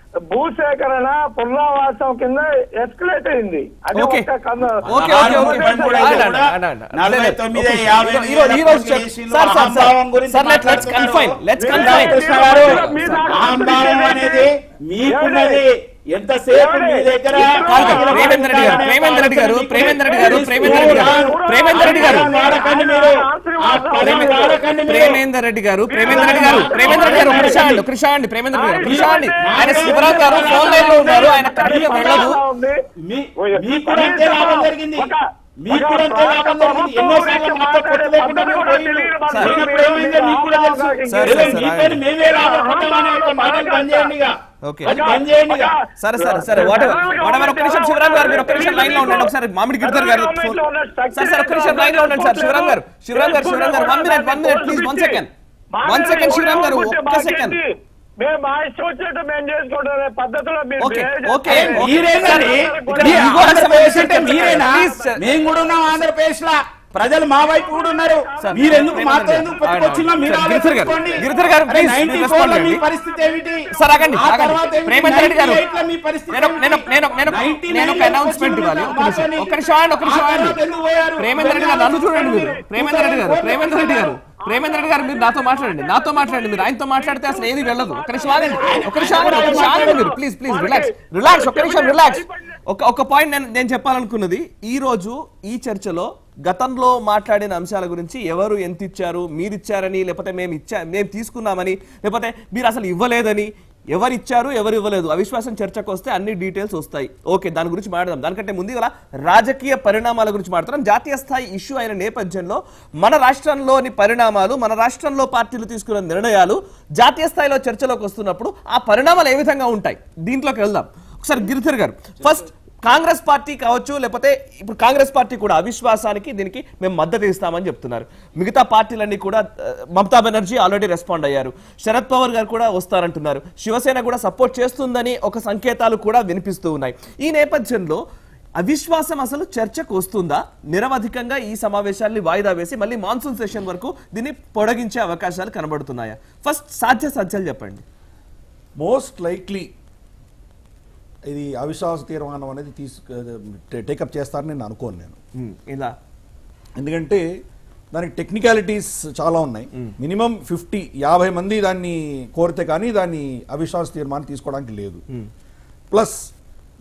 భూసేకరణ పునరావాసం కింద ఎస్కలేట్ అయింది అది ఓకే. ఒక్క కన్న- ఓకే, ఓకే, ఓకే. తెలుగుదేశం కూడా పార్టీ ఆగండి, ఆగండి, ఆగండి. నలభై లేదు, తొమ్మిది, ఓకే. యాభై ఈ రోజు- ఈ రోజు చెప్- కేసులు, సార్, సార్, సార్. అహంభావం గురించి sir, let- let's confine, let's confine. Krishna garu మీ దాంట్లో అహంభావం అనేది మీకున్నది ఎంతసేపు మీ దగ్గర కాదు కాదు, ప్రేమేందర్ రెడ్డి గారు ప్రేమేందర్ రెడ్డి గారు ప్రేమేందర్ రెడ్డి గారు ప్రేమేందర్ రెడ్డి గారు ప్రేమేందర్ రెడ్డి గారు వాడకండి మీరు ఆ పదం వాడకండి మీరు ప్రేమేందర్ రెడ్డి గారు ప్రేమేందర్ రెడ్డి గారు ప్రేమేందర్ రెడ్డి గారు కృషా అండి కృషా అండి ప్రేమేందర్ రెడ్డి గారు కృషా అండి ఆయన శివరాం గారు ఫోన్ లైన్ లో ఉన్నారు ఆయన కరెక్ట్గా వెళ్ళదు మీ- మీకు కూడా అంతే లాభం జరిగింది మీకు కూడా అంతే లాభం జరిగింది ఎన్నోసార్లు మాతో పొత్తు లేకుండా మేము పోయిండు. పోయినప్పుడు ఏమైందో మీకు కూడా తెలుసు సార్, ఏదో సార్, మీ సార్, పైన మేమే లాభపడ్డామనే ఒక మాటలు బంద్ చేయండి ఇక. ఓకే. అది బంద్ చేయండి ఇక. సరే సరే సరే వాట్ వాట్ ఒక్క నిమిషం శివరాం గారు మీరు ఒక్క నిమిషం లైన్ లో ఉండండి ఒకసారి మామిడి గిరిధర్ గారు ఫోన్ సార్ సార్ ఒక్క నిమిషం లైన్ లో ఉండండి sir Sivaram garu Sivaram garu Sivaram garu one minute one minute please one second one second Sivaram garu ఒక్క సెకండ్ మేము మా ఇష్టం వచ్చినట్టు మేము చేసుకుంటాం పద్ధతిలో మీరు ఓకే, behave ఓకే. చేస్తే- మీరేనండి ఇక్కడ మీ ఈగో ఆంధ్రప్రదేశ్ అంటే మీరేనా Please, sir. మేము కూడా ఉన్నాం ఆంధ్రప్రదేశ్ లా ప్రజలు మా వైపు కూడా ఉన్నారు మీరెందుకు మాతో ఎందుకు పెట్టుకొచ్చినా మీరు సార్, గిరిధర్ గారు, ఆలోచించుకోండి. గిరిధర్ గారు, అరే, please, 94 మీరు respond లో మీ చేయండి. పరిస్థితి ఏమిటి సార్ ఆగండి ఆ ఆగండి తర్వాత ఏమిటి? ప్రేమేంద్ర రెడ్డి గారు 98 లో మీ పరిస్థితి నేను ఏమిటి? నేను నేను నేను 99 నేను ఒక లో అనౌన్స్మెంట్ ఇవ్వాలి వచ్చిన ఒక నిమిషం మాతోని. ఒక్క నిమిషం ఆగండి, ఒక్క నిమిషం ఆ ఆగండి తర్వాత ఎందుకు పోయారు? ప్రేమేంద్ర రెడ్డి గారు నన్ను చూడండి మీరు ప్రేమేంద్ర రెడ్డి గారు ప్రేమేంద్ర రెడ్డి గారు ప్రేమేంద్ర రెడ్డి గారు మీరు నాతో మాట్లాడండి నాతో మాట్లాడండి మీరు ఆయనతో మాట్లాడితే అసలు ఏది వెళ్ళదు ఒక్క నిమిషం ఆగండి ఒక్క నిమిషం ఆగండి ఒక్క నిమిషం ఆగండి మీరు ప్లీజ్ ప్లీజ్ రిలాక్స్ రిలాక్స్ ఒక్క నిమిషం రిలాక్స్ ఒక ఒక పాయింట్ నేను నేను చెప్పాలనుకున్నది ఈ రోజు ఈ చర్చలో గతంలో మాట్లాడిన అంశాల గురించి ఎవరు ఎంత ఇచ్చారు మీరు ఇచ్చారని లేకపోతే మేము ఇచ్చా మేము తీసుకున్నామని లేకపోతే మీరు అసలు ఇవ్వలేదని ఎవరు ఇచ్చారు ఎవరు ఇవ్వలేదు అవిశ్వాసం చర్చకు వస్తే అన్ని డీటెయిల్స్ వస్తాయి ఓకే దాని గురించి మాట్లాడదాం దానికంటే ముందు ఇలా రాజకీయ పరిణామాల గురించి మాట్లాడదాం జాతీయ స్థాయి ఇష్యూ అయిన నేపథ్యంలో మన రాష్ట్రంలోని పరిణామాలు మన రాష్ట్రంలో పార్టీలు తీసుకున్న నిర్ణయాలు జాతీయ స్థాయిలో చర్చలోకి వస్తున్నప్పుడు ఆ పరిణామాలు ఏ విధంగా ఉంటాయి దీంట్లోకి వెళ్దాం ఒకసారి గిరిధర్ గారు ఫస్ట్ కాంగ్రెస్ పార్టీ కావచ్చు లేకపోతే ఇప్పుడు కాంగ్రెస్ పార్టీ కూడా అవిశ్వాసానికి దీనికి మేము మద్దతు ఇస్తామని చెప్తున్నారు మిగతా పార్టీలన్నీ కూడా ఆ, మమతా బెనర్జీ ఆల్రెడీ రెస్పాండ్ అయ్యారు శరద్ పవార్ గారు కూడా వస్తారంటున్నారు శివసేన కూడా సపోర్ట్ చేస్తుందని ఒక సంకేతాలు కూడా వినిపిస్తూ ఉన్నాయి ఈ నేపథ్యంలో అవిశ్వాసం అసలు చర్చకు వస్తుందా నిరవధికంగా ఈ సమావేశాన్ని వాయిదా వేసి మళ్ళీ మాన్సూన్ సెషన్ వరకు దీన్ని పొడిగించే అవకాశాలు కనబడుతున్నాయా ఫస్ట్ సాధ్య సాధ్యాలు చెప్పండి మోస్ట్ లైక్లీ ఇది అవిశ్వాస తీర్మానం అనేది తీసుకు టేకప్ చేస్తారని నేను అనుకోను నేను ఉమ్, ఇలా ఎందుకంటే దానికి టెక్నికాలిటీస్ చాలా ఉన్నాయి మినిమం ఫిఫ్టీ యాభై మంది దాన్ని కోరితే కానీ దాన్ని అవిశ్వాస తీర్మానం తీసుకోవడానికి లేదు ప్లస్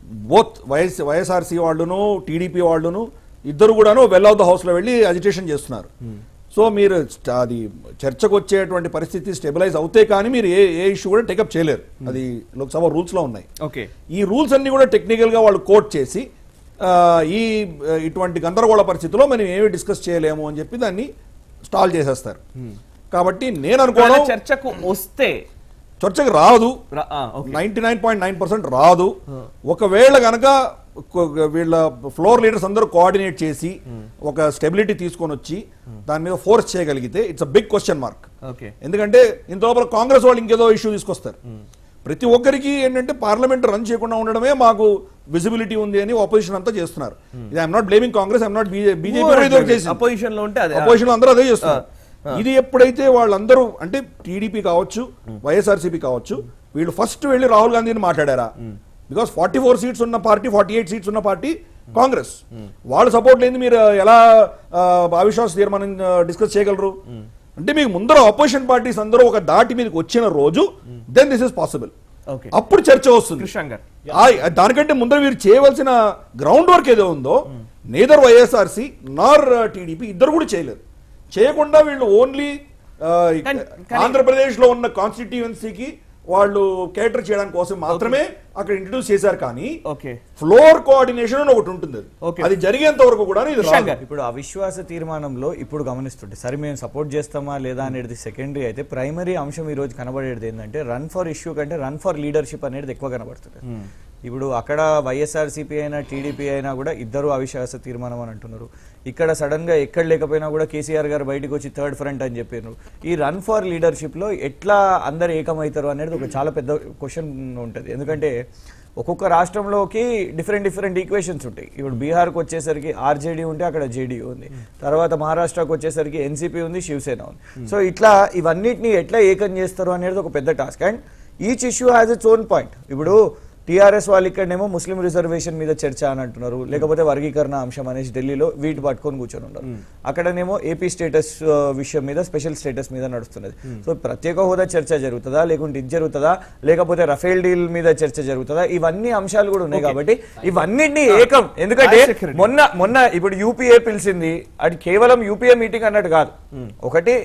బోత్ వైఎస్ వైఎస్ఆర్సీ వాళ్ళును టీడీపీ వాళ్ళును ఇద్దరు కూడాను వెల్ ఆఫ్ ద హౌస్లో వెళ్ళి అజిటేషన్ చేస్తున్నారు సో మీరు స్ట్- అది చర్చకు వచ్చేటువంటి పరిస్థితి స్టెబిలైజ్ అవుతే కానీ మీరు ఏ ఏ ఇష్యూ కూడా టేకప్ చేయలేరు అది లోక్సభ రూల్స్లో ఉన్నాయి ఓకే ఈ రూల్స్ అన్ని కూడా టెక్నికల్గా వాళ్ళు కోట్ చేసి ఆ, ఈ ఆ, ఇటువంటి గందరగోళ పరిస్థితిలో మనం ఏమి డిస్కస్ చేయలేము అని చెప్పి దాన్ని స్టాల్ చేసేస్తారు కాబట్టి నేను అనుకోవడం ఒకవేళ చర్చకు వస్తే చర్చకు రాదు రా- ఆ, okay. Ninety nine point nine percent రాదు ఒకవేళ గనక కొ- వీళ్ళ ఫ్లోర్ లీడర్స్ అందరూ కోఆర్డినేట్ చేసి ఒక స్టెబిలిటీ తీసుకొని వచ్చి దాని మీద ఫోర్స్ చేయగలిగితే it's a big question mark okay ఎందుకంటే ఇంత లోపల కాంగ్రెస్ వాళ్ళు ఇంకేదో ఇష్యూ తీసుకొస్తారు ప్రతి ఒక్కరికి ఏంటంటే పార్లమెంట్ రన్ చేయకుండా ఉండడమే మాకు విజిబిలిటీ ఉంది అని ఆపోజిషన్ అంతా చేస్తున్నారు ఇది I'm not blaming Congress I'm not BJP opposition లో ఉంటే అదే అపోజిషన్ అందరూ అదే చేస్తున్నారు ఇది ఎప్పుడైతే వాళ్ళందరూ అంటే టీడీపీ కావచ్చు వైఎస్ఆర్సీపీ కావచ్చు వీళ్ళు ఫస్ట్ వెళ్ళి రాహుల్ గాంధీని మాట్లాడారా బికాస్ ఫార్టీ ఫోర్ సీట్స్ ఉన్న పార్టీ ఫార్టీ ఎయిట్ సీట్స్ ఉన్న పార్టీ కాంగ్రెస్ వాళ్ళ సపోర్ట్ లేని మీరు ఎలా ఆ, అవిశ్వాస తీర్మానం డిస్కస్ చేయగలరు అంటే మీకు ముందర ఆపోజిషన్ పార్టీస్ అందరూ ఒక దాటి మీదకి వచ్చిన రోజు then this is possible okay అప్పుడు చర్చ వస్తుంది కృష్ణ గారు ఆ- దానికంటే ముందర వీరు చేయవలసిన గ్రౌండ్ వర్క్ ఏదో ఉందో నేదర్ వైఎస్ఆర్సి నార్ టీడీపీ ఇద్దరు కూడా చేయలేదు చేయకుండా వీళ్ళు ఓన్లీ కానీ- కానీ- ఆంధ్రప్రదేశ్ లో ఉన్న కాన్స్టిట్యుయెన్సీకి వాళ్ళు కేటర్ చేయడానికి కోసం మాత్రమే అక్కడ ఇంట్రడ్యూస్ చేశారు కానీ ఓకే ఫ్లోర్ కోఆర్డినేషన్ అని ఒకటి ఉంటుంది అది. Okay. అది జరిగేంత వరకు కూడా ఇది కృష్ణ రాదు. గారు ఇప్పుడు అవిశ్వాస తీర్మానంలో ఇప్పుడు గమనిస్తుంటే సరే మేము సపోర్ట్ చేస్తామా లేదా అనేది సెకండరీ అయితే ప్రైమరీ అంశం ఈ రోజు కనబడేది ఏంటంటే రన్ ఫర్ ఇష్యూ కంటే రన్ ఫర్ లీడర్షిప్ అనేది ఎక్కువ కనబడుతుంది ఇప్పుడు అక్కడ వైఎస్ఆర్సీపీ అయినా టీడీపీ అయినా కూడా ఇద్దరు అవిశ్వాస తీర్మానం అని అంటున్నారు ఇక్కడ సడన్ గా ఎక్కడ లేకపోయినా కూడా కేసీఆర్ గారు బయటకు వచ్చి థర్డ్ ఫ్రంట్ అని చెప్పారు ఈ రన్ ఫర్ లీడర్షిప్ లో ఎట్లా అందరు ఏకమవుతారు అనేది ఒక చాలా పెద్ద క్వశ్చన్ ఉంటుంది ఎందుకంటే ఒక్కొక్క రాష్ట్రంలోకి డిఫరెంట్ డిఫరెంట్ ఈక్వేషన్స్ ఉంటాయి ఇప్పుడు బీహార్కి వచ్చేసరికి ఆర్జేడీ ఉంటే అక్కడ జేడీ ఉంది తర్వాత మహారాష్ట్రకు వచ్చేసరికి ఎన్సీపీ ఉంది శివసేన ఉంది సో ఇట్లా ఇవన్నిటిని ఎట్లా ఏకం చేస్తారు అనేది ఒక పెద్ద task and each issue has its own point ఇప్పుడు టీఆర్ఎస్ వాళ్ళు ఇక్కడనేమో ముస్లిం రిజర్వేషన్ మీద చర్చ అని అంటున్నారు లేకపోతే వర్గీకరణ అంశం అనేసి ఢిల్లీలో వీటి పట్టుకొని కూర్చొని ఉన్నారు అక్కడనేమో ఏపీ స్టేటస్ విషయం మీద స్పెషల్ స్టేటస్ మీద నడుస్తున్నది సో ప్రత్యేక హోదా చర్చ జరుగుతుందా లేకుంటే ఇది జరుగుతుందా లేకపోతే రఫేల్ డీల్ మీద చర్చ జరుగుతుందా ఇవన్నీ అంశాలు కూడా ఉన్నాయి కాబట్టి ఇవన్నిటిని ఏకం ఎందుకంటే రాజశేఖర్ రెడ్డి. మొన్న మొన్న ఇప్పుడు యూపీఏ పిలిచింది అది కేవలం యూపీఏ మీటింగ్ అన్నట్టు కాదు ఒకటి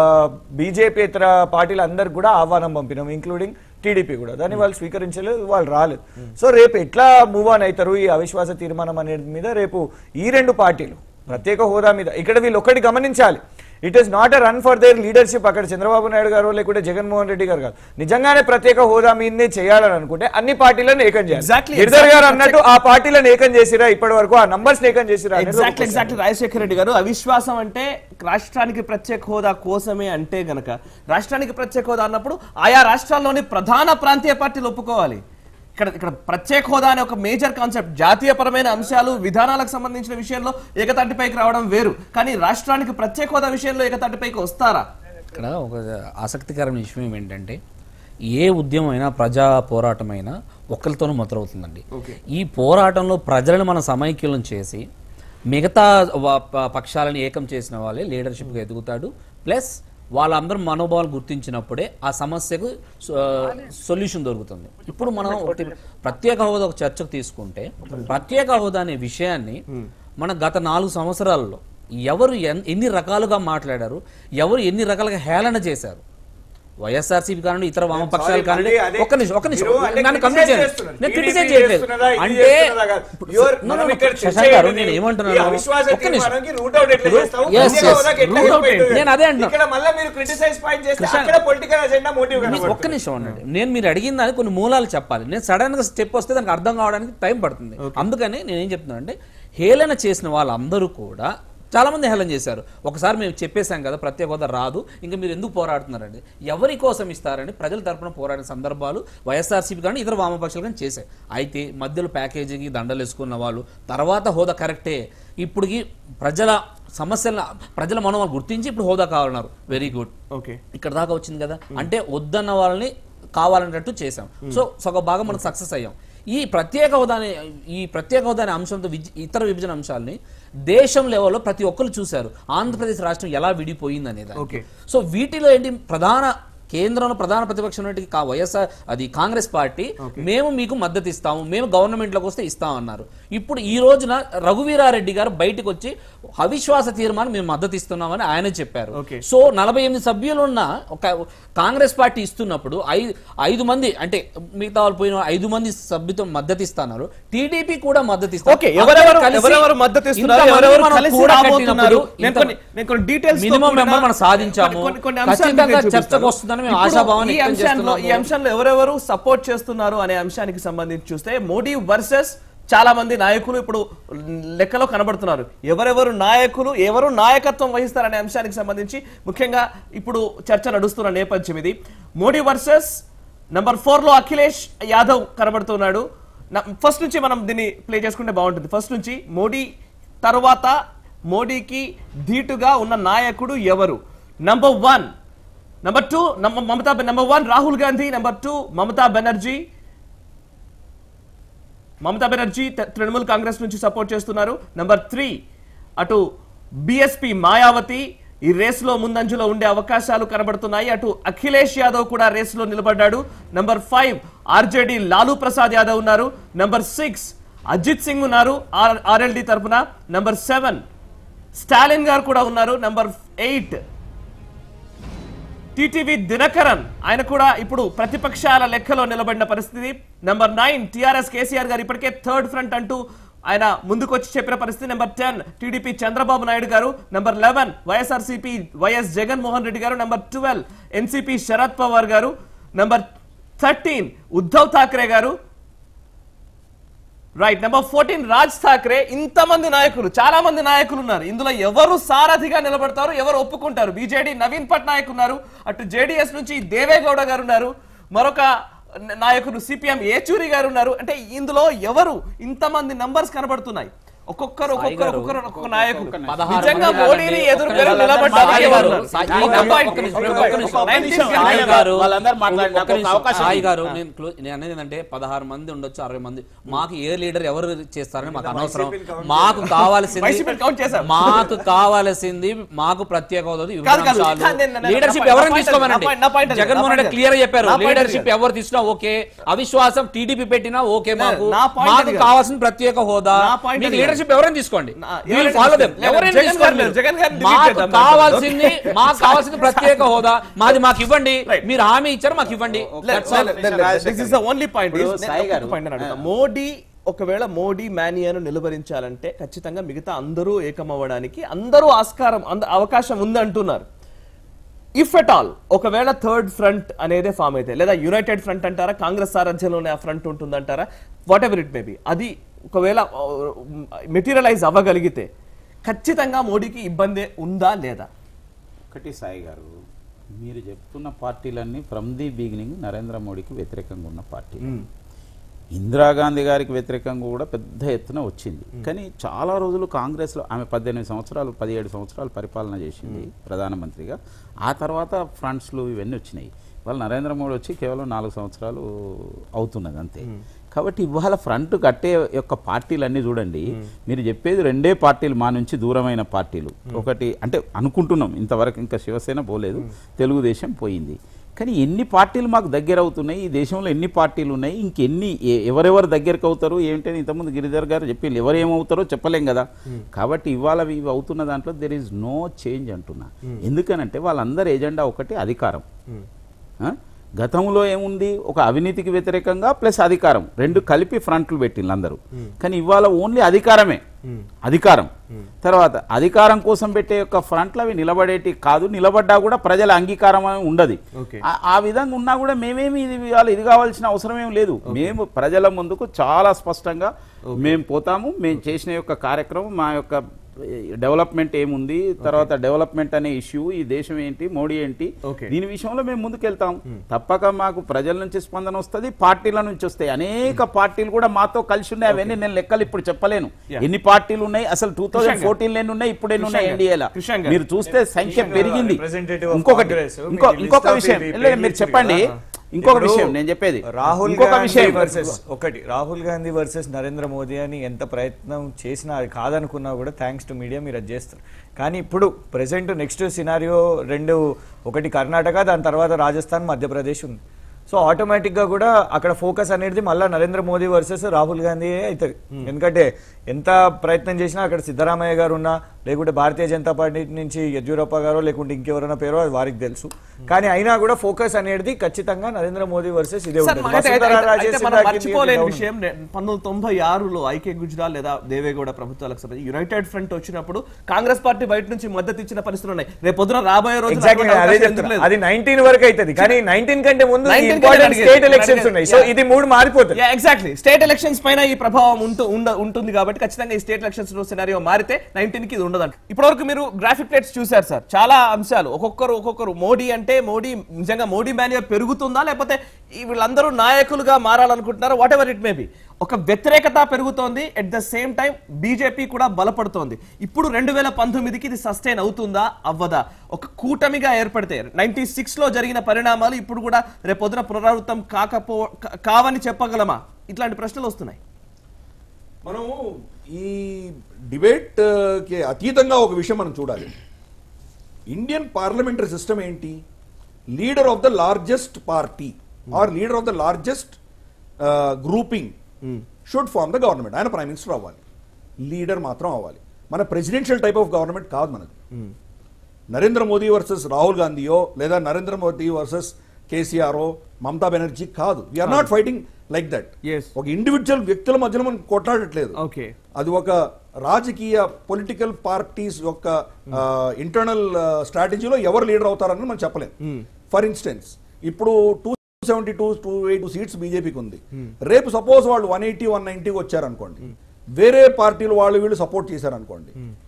బీజేపీ ఇతర పార్టీలు అందరికి కూడా ఆహ్వానం పంపినాం ఇంక్లూడింగ్ టీడీపీ కూడా దాన్ని వాళ్ళు స్వీకరించలేదు వాళ్ళు రాలేదు సో రేపు ఎట్లా మూవ్ ఆన్ అవుతారు ఈ అవిశ్వాస తీర్మానం అనేది మీద రేపు ఈ రెండు పార్టీలు ప్రత్యేక హోదా మీద ఇక్కడ వీళ్ళు ఒకటి గమనించాలి it is not a run for their leadership అక్కడ చంద్రబాబు నాయుడు గారు లేకుంటే జగన్మోహన్ రెడ్డి గారు కాదు నిజంగానే ప్రత్యేక హోదా మీదనే చేయాలని అనుకుంటే అన్ని పార్టీలను ఏకం చేయాలి Exactly, గిరిధర్ గారు exactly. అన్నట్టు ఆ పార్టీలను ఏకం చేసిరా ఇప్పటి వరకు ఆ నంబర్స్ ఏకం చేసిరా అనేది ఒక exactly question. Exactly Rajasekhara Reddy garu అవిశ్వాసం అంటే రాష్ట్రానికి ప్రత్యేక హోదా కోసమే అంటే గనక రాష్ట్రానికి ప్రత్యేక హోదా అన్నప్పుడు ఆయా రాష్ట్రాల్లోని ప్రధాన ప్రాంతీయ పార్టీలు ఒప్పుకోవాలి ఇక్కడ ఇక్కడ ప్రత్యేక హోదా అనే ఒక మేజర్ కాన్సెప్ట్ జాతీయపరమైన అంశాలు విధానాలకు సంబంధించిన విషయంలో ఏకతాటిపైకి రావడం వేరు కానీ రాష్ట్రానికి ప్రత్యేక హోదా విషయంలో ఏకతాటిపైకి వస్తారా ఇక్కడ ఒక ఆసక్తికరమైన విషయం ఏంటంటే ఏ ఉద్యమం అయినా ప్రజా పోరాటమైనా ఒకరితోనూ మొదలవుతుందండి ఈ పోరాటంలో ప్రజలను మనం సమైక్యులం చేసి మిగతా వ- ప- పక్షాలను ఏకం చేసిన వాళ్ళే లీడర్షిప్గా ఎదుగుతాడు ప్లస్ వాళ్ళందరూ మనోభావాలు గుర్తించినప్పుడే ఆ సమస్యకు సొల్యూషన్ దొరుకుతుంది ఇప్పుడు మనం ఒకటి ప్రత్యేక హోదా ఒక చర్చకు తీసుకుంటే ప్రత్యేక హోదా అనే విషయాన్ని మన గత నాలుగు సంవత్సరాల్లో ఎవరు ఎన్- ఎన్ని రకాలుగా మాట్లాడారు ఎవరు ఎన్ని రకాలుగా హేళన చేశారు వైఎస్ఆర్సీపీ కానివ్వండి ఇతర వామపక్షాలు Sorry, కానివ్వండి మళ్ళీ అదే. ఒక్క నిమిషం ఒక్క నిమిషం మీరు అంటే నన్ను criticize కంప్లీట్ చేయండి చేస్తున్నారు. నేను TDP క్రిటిసైజ్ చేయట్లేదు చేస్తున్నదా, ఇది అంటే చేస్తున్నదా కాదు. You're- No, no, మనం no, ఇక్కడ శశాంక్ చర్చ గారు ఏంటిది? నేను ఈ ఏమంటున్నాను అవిశ్వాస ఒక్క నిమిషం తీర్మానానికి root out ఎట్లా చేస్తావు? Yes, ప్రత్యేక yes. హోదాకి ఎట్లా Root help out అవుతుంది? నేను అదే అంటున్నా. ఇక్కడ మళ్ళీ మీరు క్రిటిసైజ్ పాయింట్ చేస్తే కృష్ణ- అక్కడ పొలిటికల్ అజెండా మోటివ్ ఒక్క నిమిషం అనండి నేను మీరు అడిగిన దానికి కొన్ని మూలాలు చెప్పాలి నేను సడన్ గా స్టెప్ వస్తే దానికి అర్థం కావడానికి టైం పడుతుంది అందుకని నేను ఏం చెప్తున్నా అంటే హేళన చేసిన వాళ్ళందరూ కూడా చాలా మంది హేళన చేశారు ఒకసారి మేము చెప్పేశాం కదా ప్రత్యేక హోదా రాదు ఇంకా మీరు ఎందుకు పోరాడుతున్నారండి ఎవరి కోసం ఇస్తారని ప్రజల తరపున పోరాడిన సందర్భాలు వైఎస్ఆర్సీపీ కానీ ఇతర వామపక్షాలు కానీ చేశాయి అయితే మధ్యలో ప్యాకేజీకి దండలు వేసుకున్న వాళ్ళు తర్వాత హోదా కరెక్టే ఇప్పుడుకి ప్రజల సమస్యల ప్రజల మనోభావాలు గుర్తించి ఇప్పుడు హోదా కావాలన్నారు వెరీ గుడ్ ఓకే ఇక్కడ దాకా వచ్చింది కదా అంటే వద్దన్న వాళ్ళని కావాలన్నట్టు చేసాం సో సగ భాగం మనం సక్సెస్ అయ్యాం ఈ ప్రత్యేక హోదా అనే ఈ ప్రత్యేక హోదా అనే అంశంతో విజ్- ఇతర విభజన అంశాలని దేశం లెవెల్లో ప్రతి ఒక్కరు చూశారు ఆంధ్రప్రదేశ్ రాష్ట్రం ఎలా విడిపోయింది అనేది Okay. సో వీటిలో ఏంటి ప్రధాన కేంద్రంలో ప్రధాన ప్రతిపక్షం ఉన్నటువంటి కా- వైఎస్ఆర్ అది కాంగ్రెస్ పార్టీ మేము మీకు మద్దతు ఇస్తాము మేము గవర్నమెంట్ లోకి వస్తే ఇస్తామన్నారు ఇప్పుడు ఈ రోజున రఘువీరారెడ్డి గారు బయటకు వచ్చి అవిశ్వాస తీర్మానం మేము మద్దతు ఇస్తున్నామని ఆయన చెప్పారు Okay. సో నలభై ఎనిమిది సభ్యులు ఉన్న ఒక కాంగ్రెస్ పార్టీ ఇస్తున్నప్పుడు ఐదు ఐదు మంది అంటే మిగతా వాళ్ళు పోయిన ఐదు మంది సభ్యుతో మద్దతు ఇస్తున్నారు టీడీపీ కూడా మద్దతు ఇస్తారు ఓకే ఎవరెవరు అందరూ కలిసి ఎవరెవరు మద్దతు ఇస్తున్నారు ఇంతమంది ఎవరెవరు మనం కలిసి కూడా రాబోతున్నారు కట్టినప్పుడు నేను కొన్ని నేను కొన్ని డీటెయిల్స్ మినిమం మెంబర్ మనం సాధించాము ఖచ్చితంగా చర్చకు వస్తుందని మేము ఆశాభావాన్ని ఈ వ్యక్తం అంశంలో ఈ చేస్తున్నాము అంశంలో ఎవరెవరు సపోర్ట్ చేస్తున్నారు అనే అంశానికి సంబంధించి చూస్తే మోడీ వర్సెస్ చాలా మంది నాయకులు ఇప్పుడు లెక్కలో కనబడుతున్నారు ఎవరెవరు నాయకులు ఎవరు నాయకత్వం వహిస్తారనే అంశానికి సంబంధించి ముఖ్యంగా ఇప్పుడు చర్చ నడుస్తున్న నేపథ్యం ఇది మోడీ వర్సెస్ నంబర్ ఫోర్ లో అఖిలేష్ యాదవ్ కనబడుతున్నాడు ఫస్ట్ నుంచి మనం దీన్ని ప్లే చేసుకుంటే బాగుంటుంది ఫస్ట్ నుంచి మోడీ తర్వాత మోడీకి ధీటుగా ఉన్న నాయకుడు ఎవరు number one number two Mamata number one Rahul Gandhi number two Mamata Banerjee Mamata Banerjee త- తృణమూల్ కాంగ్రెస్ నుంచి సపోర్ట్ చేస్తున్నారు నంబర్ త్రీ అటు బిఎస్పి మాయావతి ఈ రేసులో ముందంజలో ఉండే అవకాశాలు కనబడుతున్నాయి అటు అఖిలేష్ యాదవ్ కూడా రేసులో నిలబడ్డాడు number five RJD Lalu Prasad Yadav ఉన్నారు నంబర్ సిక్స్ అజిత్ సింగ్ ఉన్నారు ఆర్ఎల్డి తరపున నంబర్ సెవెన్ స్టాలిన్ గారు కూడా ఉన్నారు నంబర్ ఎయిట్ టిటివి దినకరన్ ఆయన కూడా ఇప్పుడు ప్రతిపక్షాల లెక్కలో నిలబడిన పరిస్థితి నంబర్ నైన్ టిఆర్ఎస్ కేసీఆర్ గారు ఇప్పటికే థర్డ్ ఫ్రంట్ అంటూ ఆయన ముందుకొచ్చి చెప్పిన పరిస్థితి number ten TDP Chandrababu Naidu garu number eleven YSRCP YS Jaganmohan Reddy garu number twelve NCP Sharad Pawar garu number thirteen Uddhav Thackeray garu right number fourteen Raj Thackeray ఇంతమంది నాయకులు చాలా మంది నాయకులు ఉన్నారు ఇందులో ఎవరు సారథిగా నిలబడతారు ఎవరు ఒప్పుకుంటారు బీజేడీ నవీన్ పట్నాయక్ ఉన్నారు అటు జేడీఎస్ నుంచి దేవేగౌడ గారు ఉన్నారు మరొక న- నాయకుడు సిపిఎం ఏచూరి గారు ఉన్నారు అంటే ఇందులో ఎవరు ఇంతమంది నంబర్స్ కనబడుతున్నాయి ఒక్కొక్కరు ఒక్కొక్కరు ఒక్కొక్కరు ఒక్కొక్క నాయకులు పదహారు నిజంగా మంది మోడీని అలాంటి ఎదుర్కొని ఒక్క నిలబడ్డారు సాయి ఎవరు? గారు, సాయి ఒక్క గారు, point, ఒక్క నిమిషం, ఒక్క ఒక్క point. నిమిషం. 19 సాయి గంటలు. గారు వాళ్ళందరూ మాట్లాడిన ఒక్క ఒక నిమిషం. అవకాశం సాయి ఉంది. గారు నేను క్లో- నేను అనేది ఏంటంటే పదహారు మంది ఉండొచ్చు అరవై మంది మాకు ఏ లీడర్ ఎవరు చేస్తారని మాకు అనవసరం మాకు కావాల్సింది వైసీపీని count చేశాం. మాకు కావాల్సింది మాకు ప్రత్యేక హోదా కాదు, కాదు. వివరాంశాలు. కాదు, నేను- నేను- లీడర్షిప్ నా ఎవరైనా point అది, తీసుకోమనండి నా point- నా point అది, జగన్మోహన్ నా రెడ్డి point క్లియర్ అది. చెప్పారు నా point అది లీడర్షిప్ కాదు. ఎవరు తీసుకున్నా ఓకే అవిశ్వాసం టీడీపీ పెట్టినా ఓకే మాకు నా point మాకు అది కాదు. కావాల్సిన ప్రత్యేక హోదా నా point మీకు అది లీడర్షిప్ ఎవరైనా తీసుకోండి నా- We will ఎవరైనా follow them. తీసుకోండి. ఎవరైనా జగన్ తీసుకోండి గారిని- జగన్ గారిని delete మాకు చేద్దాం. కావాల్సింది మాకు కావాల్సింది ప్రత్యేక హోదా మాది మాకు ఇవ్వండి Right. మీరు హామీ ఇచ్చారు మాకు ఇవ్వండి That's all. This is the only point ఇప్పుడు సాయి గారు, మోడీ ఒకవేళ మోడీ మానియాను నిలువరించాలంటే ఖచ్చితంగా మిగతా అందరూ ఏకమవ్వడానికి అందరూ ఆస్కారం అంద- అవకాశం ఉంది అంటున్నారు ఇఫ్ ఎట్ ఆల్ ఒకవేళ థర్డ్ ఫ్రంట్ అనేదే ఫామ్ అయితే లేదా యునైటెడ్ ఫ్రంట్ అంటారా కాంగ్రెస్ సారథ్యంలోనే ఆ ఫ్రంట్ ఉంటుందంటారా whatever it may be అది ఒకవేళ మెటీరియలైజ్ అవ్వగలిగితే ఖచ్చితంగా మోడీకి ఇబ్బంది ఉందా లేదా ఒకటి సాయి గారు మీరు చెప్తున్న పార్టీలన్నీ ఫ్రమ్ ది బిగినింగ్ నరేంద్ర మోడీకి వ్యతిరేకంగా ఉన్న పార్టీ ఇందిరాగాంధీ గారికి వ్యతిరేకంగా కూడా పెద్ద ఎత్తున వచ్చింది కానీ చాలా రోజులు కాంగ్రెస్లో ఆమె పద్దెనిమిది సంవత్సరాలు పదిహేడు సంవత్సరాలు పరిపాలన చేసింది ప్రధానమంత్రిగా ఆ తర్వాత ఫ్రంట్స్లు ఇవన్నీ వచ్చినాయి వాళ్ళు నరేంద్ర మోడీ వచ్చి కేవలం నాలుగు సంవత్సరాలు అవుతున్నది అంతే కాబట్టి ఇవాళ ఫ్రంట్ కట్టే యొక్క పార్టీలన్నీ చూడండి మీరు చెప్పేది రెండే పార్టీలు మా నుంచి దూరమైన పార్టీలు ఒకటి అంటే అనుకుంటున్నాం ఇంతవరకు ఇంకా శివసేన పోలేదు తెలుగుదేశం పోయింది కానీ ఎన్ని పార్టీలు మాకు దగ్గర అవుతున్నాయి ఈ దేశంలో ఎన్ని పార్టీలు ఉన్నాయి ఇంకెన్ని ఎ- ఎవరెవరు దగ్గరకు అవుతారు ఏమిటని ఇంతకుముందు గిరిధర్ గారు చెప్పి ఎవరు ఏమవుతారో చెప్పలేం కదా కాబట్టి ఇవాళ ఇవి అవుతున్న దాంట్లో దెర్ ఈజ్ నో చేంజ్ అంటున్నా ఎందుకనంటే వాళ్ళందరి ఎజెండా ఒకటి అధికారం ఆ? గతంలో ఏముంది ఒక అవినీతికి వ్యతిరేకంగా ప్లస్ అధికారం రెండు కలిపి ఫ్రంట్లు పెట్టిండ్రు అందరూ కానీ ఇవాళ ఓన్లీ అధికారమే అధికారం తర్వాత అధికారం కోసం పెట్టే యొక్క ఫ్రంట్లు అవి నిలబడేటి కాదు నిలబడ్డా కూడా ప్రజల అంగీకారం అని ఉండదు Okay. ఆ- ఆ విధంగా ఉన్నా కూడా మేమేమి ఇది ఇవాళ ఇది కావాల్సిన అవసరం ఏం లేదు మేము ప్రజల ముందుకు చాలా స్పష్టంగా మేము పోతాము మేము చేసిన యొక్క కార్యక్రమం మా యొక్క డెవలప్మెంట్ ఏముంది తర్వాత డెవలప్మెంట్ అనే ఇష్యూ ఈ దేశం ఏంటి మోడీ ఏంటి Okay. దీని విషయంలో మేము ముందుకెళ్తాం తప్పక మాకు ప్రజల నుంచి స్పందన వస్తుంది పార్టీల నుంచి వస్తాయి అనేక పార్టీలు కూడా మాతో కలిసి ఉన్నాయి అవన్నీ నేను లెక్కలు ఇప్పుడు చెప్పలేను Yeah. ఎన్ని పార్టీలు ఉన్నాయి అసలు టూ థౌసండ్ ఫోర్టీన్ ఎన్ని ఉన్నాయి ఇప్పుడు ఎన్ని ఉన్నాయి కృష్ణ గారు. ఎన్డీఏలా కృష్ణ గారు. మీరు చూస్తే సంఖ్య కృష్ణ గారు, పెరిగింది representative of ఇంకొకటి Congress, ఇంకో మీకు ఇంకొక list of విషయం the లేదు, మీరు playlist చెప్పండి కదా. ఇంకొక ఇప్పుడు విషయం నేను చెప్పేది రాహుల్ ఇంకొక గాంధీ విషయం వర్సెస్ ఒకటి రాహుల్ గాంధీ వర్సెస్ నరేంద్ర మోదీ అని ఎంత ప్రయత్నం చేసినా అది కాదనుకున్నా కూడా థ్యాంక్స్ టు మీడియా మీరు అది చేస్తారు కానీ ఇప్పుడు ప్రెసెంట్ నెక్స్ట్ సినారియో రెండు ఒకటి కర్ణాటక దాని తర్వాత రాజస్థాన్ మధ్యప్రదేశ్ ఉంది సో ఆటోమేటిక్ గా కూడా అక్కడ ఫోకస్ అనేది మళ్ళీ నరేంద్ర మోదీ వర్సెస్ రాహుల్ గాంధీ అవుతుంది ఎందుకంటే ఎంత ప్రయత్నం చేసినా అక్కడ సిద్ధరామయ్య గారు ఉన్నా లేకుంటే భారతీయ జనతా పార్టీ నుంచి యడ్యూరప్ప గారో లేకుంటే ఇంకెవరైనా పేరో అది వారికి తెలుసు కానీ అయినా కూడా ఫోకస్ అనేది ఖచ్చితంగా నరేంద్ర మోదీ వర్సెస్ ఇదే సార్, ఉంటుంది అయితే- అయితే- వసుంధరా రాజే అయితే మనం సింధియా కింద మర్చిపోలేని డౌన్ విషయం నే- పంతొమ్మిది వందల తొంభై ఆరులో ఐకే గుజరాల్ లేదా దేవేగౌడ ప్రభుత్వాలకు సంబంధించి యునైటెడ్ ఫ్రంట్ వచ్చినప్పుడు కాంగ్రెస్ పార్టీ బయట నుంచి మద్దతు ఇచ్చిన పరిస్థితులు ఉన్నాయి రేపు పొద్దున రాబోయే రోజు ఎగ్జాక్ట్లీ అదే చెప్తున్నా అది నైన్టీన్ వరకు అవుతుంది కానీ నైన్టీన్ కంటే ముందు 19 ఇంపార్టెంట్ కంటే స్టేట్ అడిగేది. ఎలక్షన్స్ ఉన్నాయి సో Yeah. ఇది మూడు మారిపోతుంది ఎగ్జాక్ట్లీ స్టేట్ ఎలక్షన్స్ పైన ఈ ప్రభావం ఉంటు- ఉండ- ఉంటుంది కాబట్టి ఖచ్చితంగా ఈ స్టేట్ ఎలక్షన్స్ సినారియో మారితే నైన్టీన్ కి ఇది ఉండదంట ఇప్పటివరకు మీరు గ్రాఫిక్ ప్లేట్స్ చూశారు సార్ చాలా అంశాలు ఒక్కొక్కరు ఒక్కొక్కరు మోడీ అంటే మోడీ నిజంగా మోడీ మేనియా పెరుగుతుందా లేకపోతే ఈ వీళ్ళందరూ నాయకులుగా మారాలనుకుంటున్నారా whatever it may be ఒక వ్యతిరేకత పెరుగుతోంది at the same time BJP కూడా బలపడుతోంది ఇప్పుడు రెండు వేల పంతొమ్మిదికి ఇది సస్టైన్ అవుతుందా అవ్వదా ఒక కూటమిగా ఏర్పడితే నైన్టీ సిక్స్ లో జరిగిన పరిణామాలు ఇప్పుడు కూడా రేపొద్దున పునరావృతం కాకపో కా- కావని చెప్పగలమా ఇట్లాంటి ప్రశ్నలు వస్తున్నాయి మనం ఈ డిబేట్ కి అతీతంగా ఒక విషయం మనం చూడాలి ఇండియన్ పార్లమెంటరీ సిస్టమ్ ఏంటి leader of the largest party or leader of the largest grouping should form the government ఆయన ప్రైమ్ మినిస్టర్ అవ్వాలి లీడర్ మాత్రం అవ్వాలి మన ప్రెసిడెన్షియల్ టైప్ ఆఫ్ గవర్నమెంట్ కాదు మనది నరేంద్ర మోదీ వర్సెస్ రాహుల్ గాంధీయో లేదా నరేంద్ర మోదీ వర్సెస్ కేసీఆర్ మమతా బెనర్జీ కాదు we are not fighting like that Yes. ఒక ఇండివిజువల్ వ్యక్తుల మధ్యలో మనం కొట్లాడట్లేదు ఓకే అది ఒక రాజకీయ పొలిటికల్ పార్టీస్ యొక్క ఇంటర్నల్ స్ట్రాటజీలో ఎవరు లీడర్ అవుతారని మనం చెప్పలేం ఫర్ ఇన్స్టెన్స్ ఇప్పుడు two seventy two two eight seats బీజేపీకి ఉంది రేపు సపోజ్ వాళ్ళు వన్ ఎయిటీ వన్ నైన్టీకి వచ్చారనుకోండి వేరే పార్టీలు వాళ్ళు వీళ్ళు సపోర్ట్ చేశారనుకోండి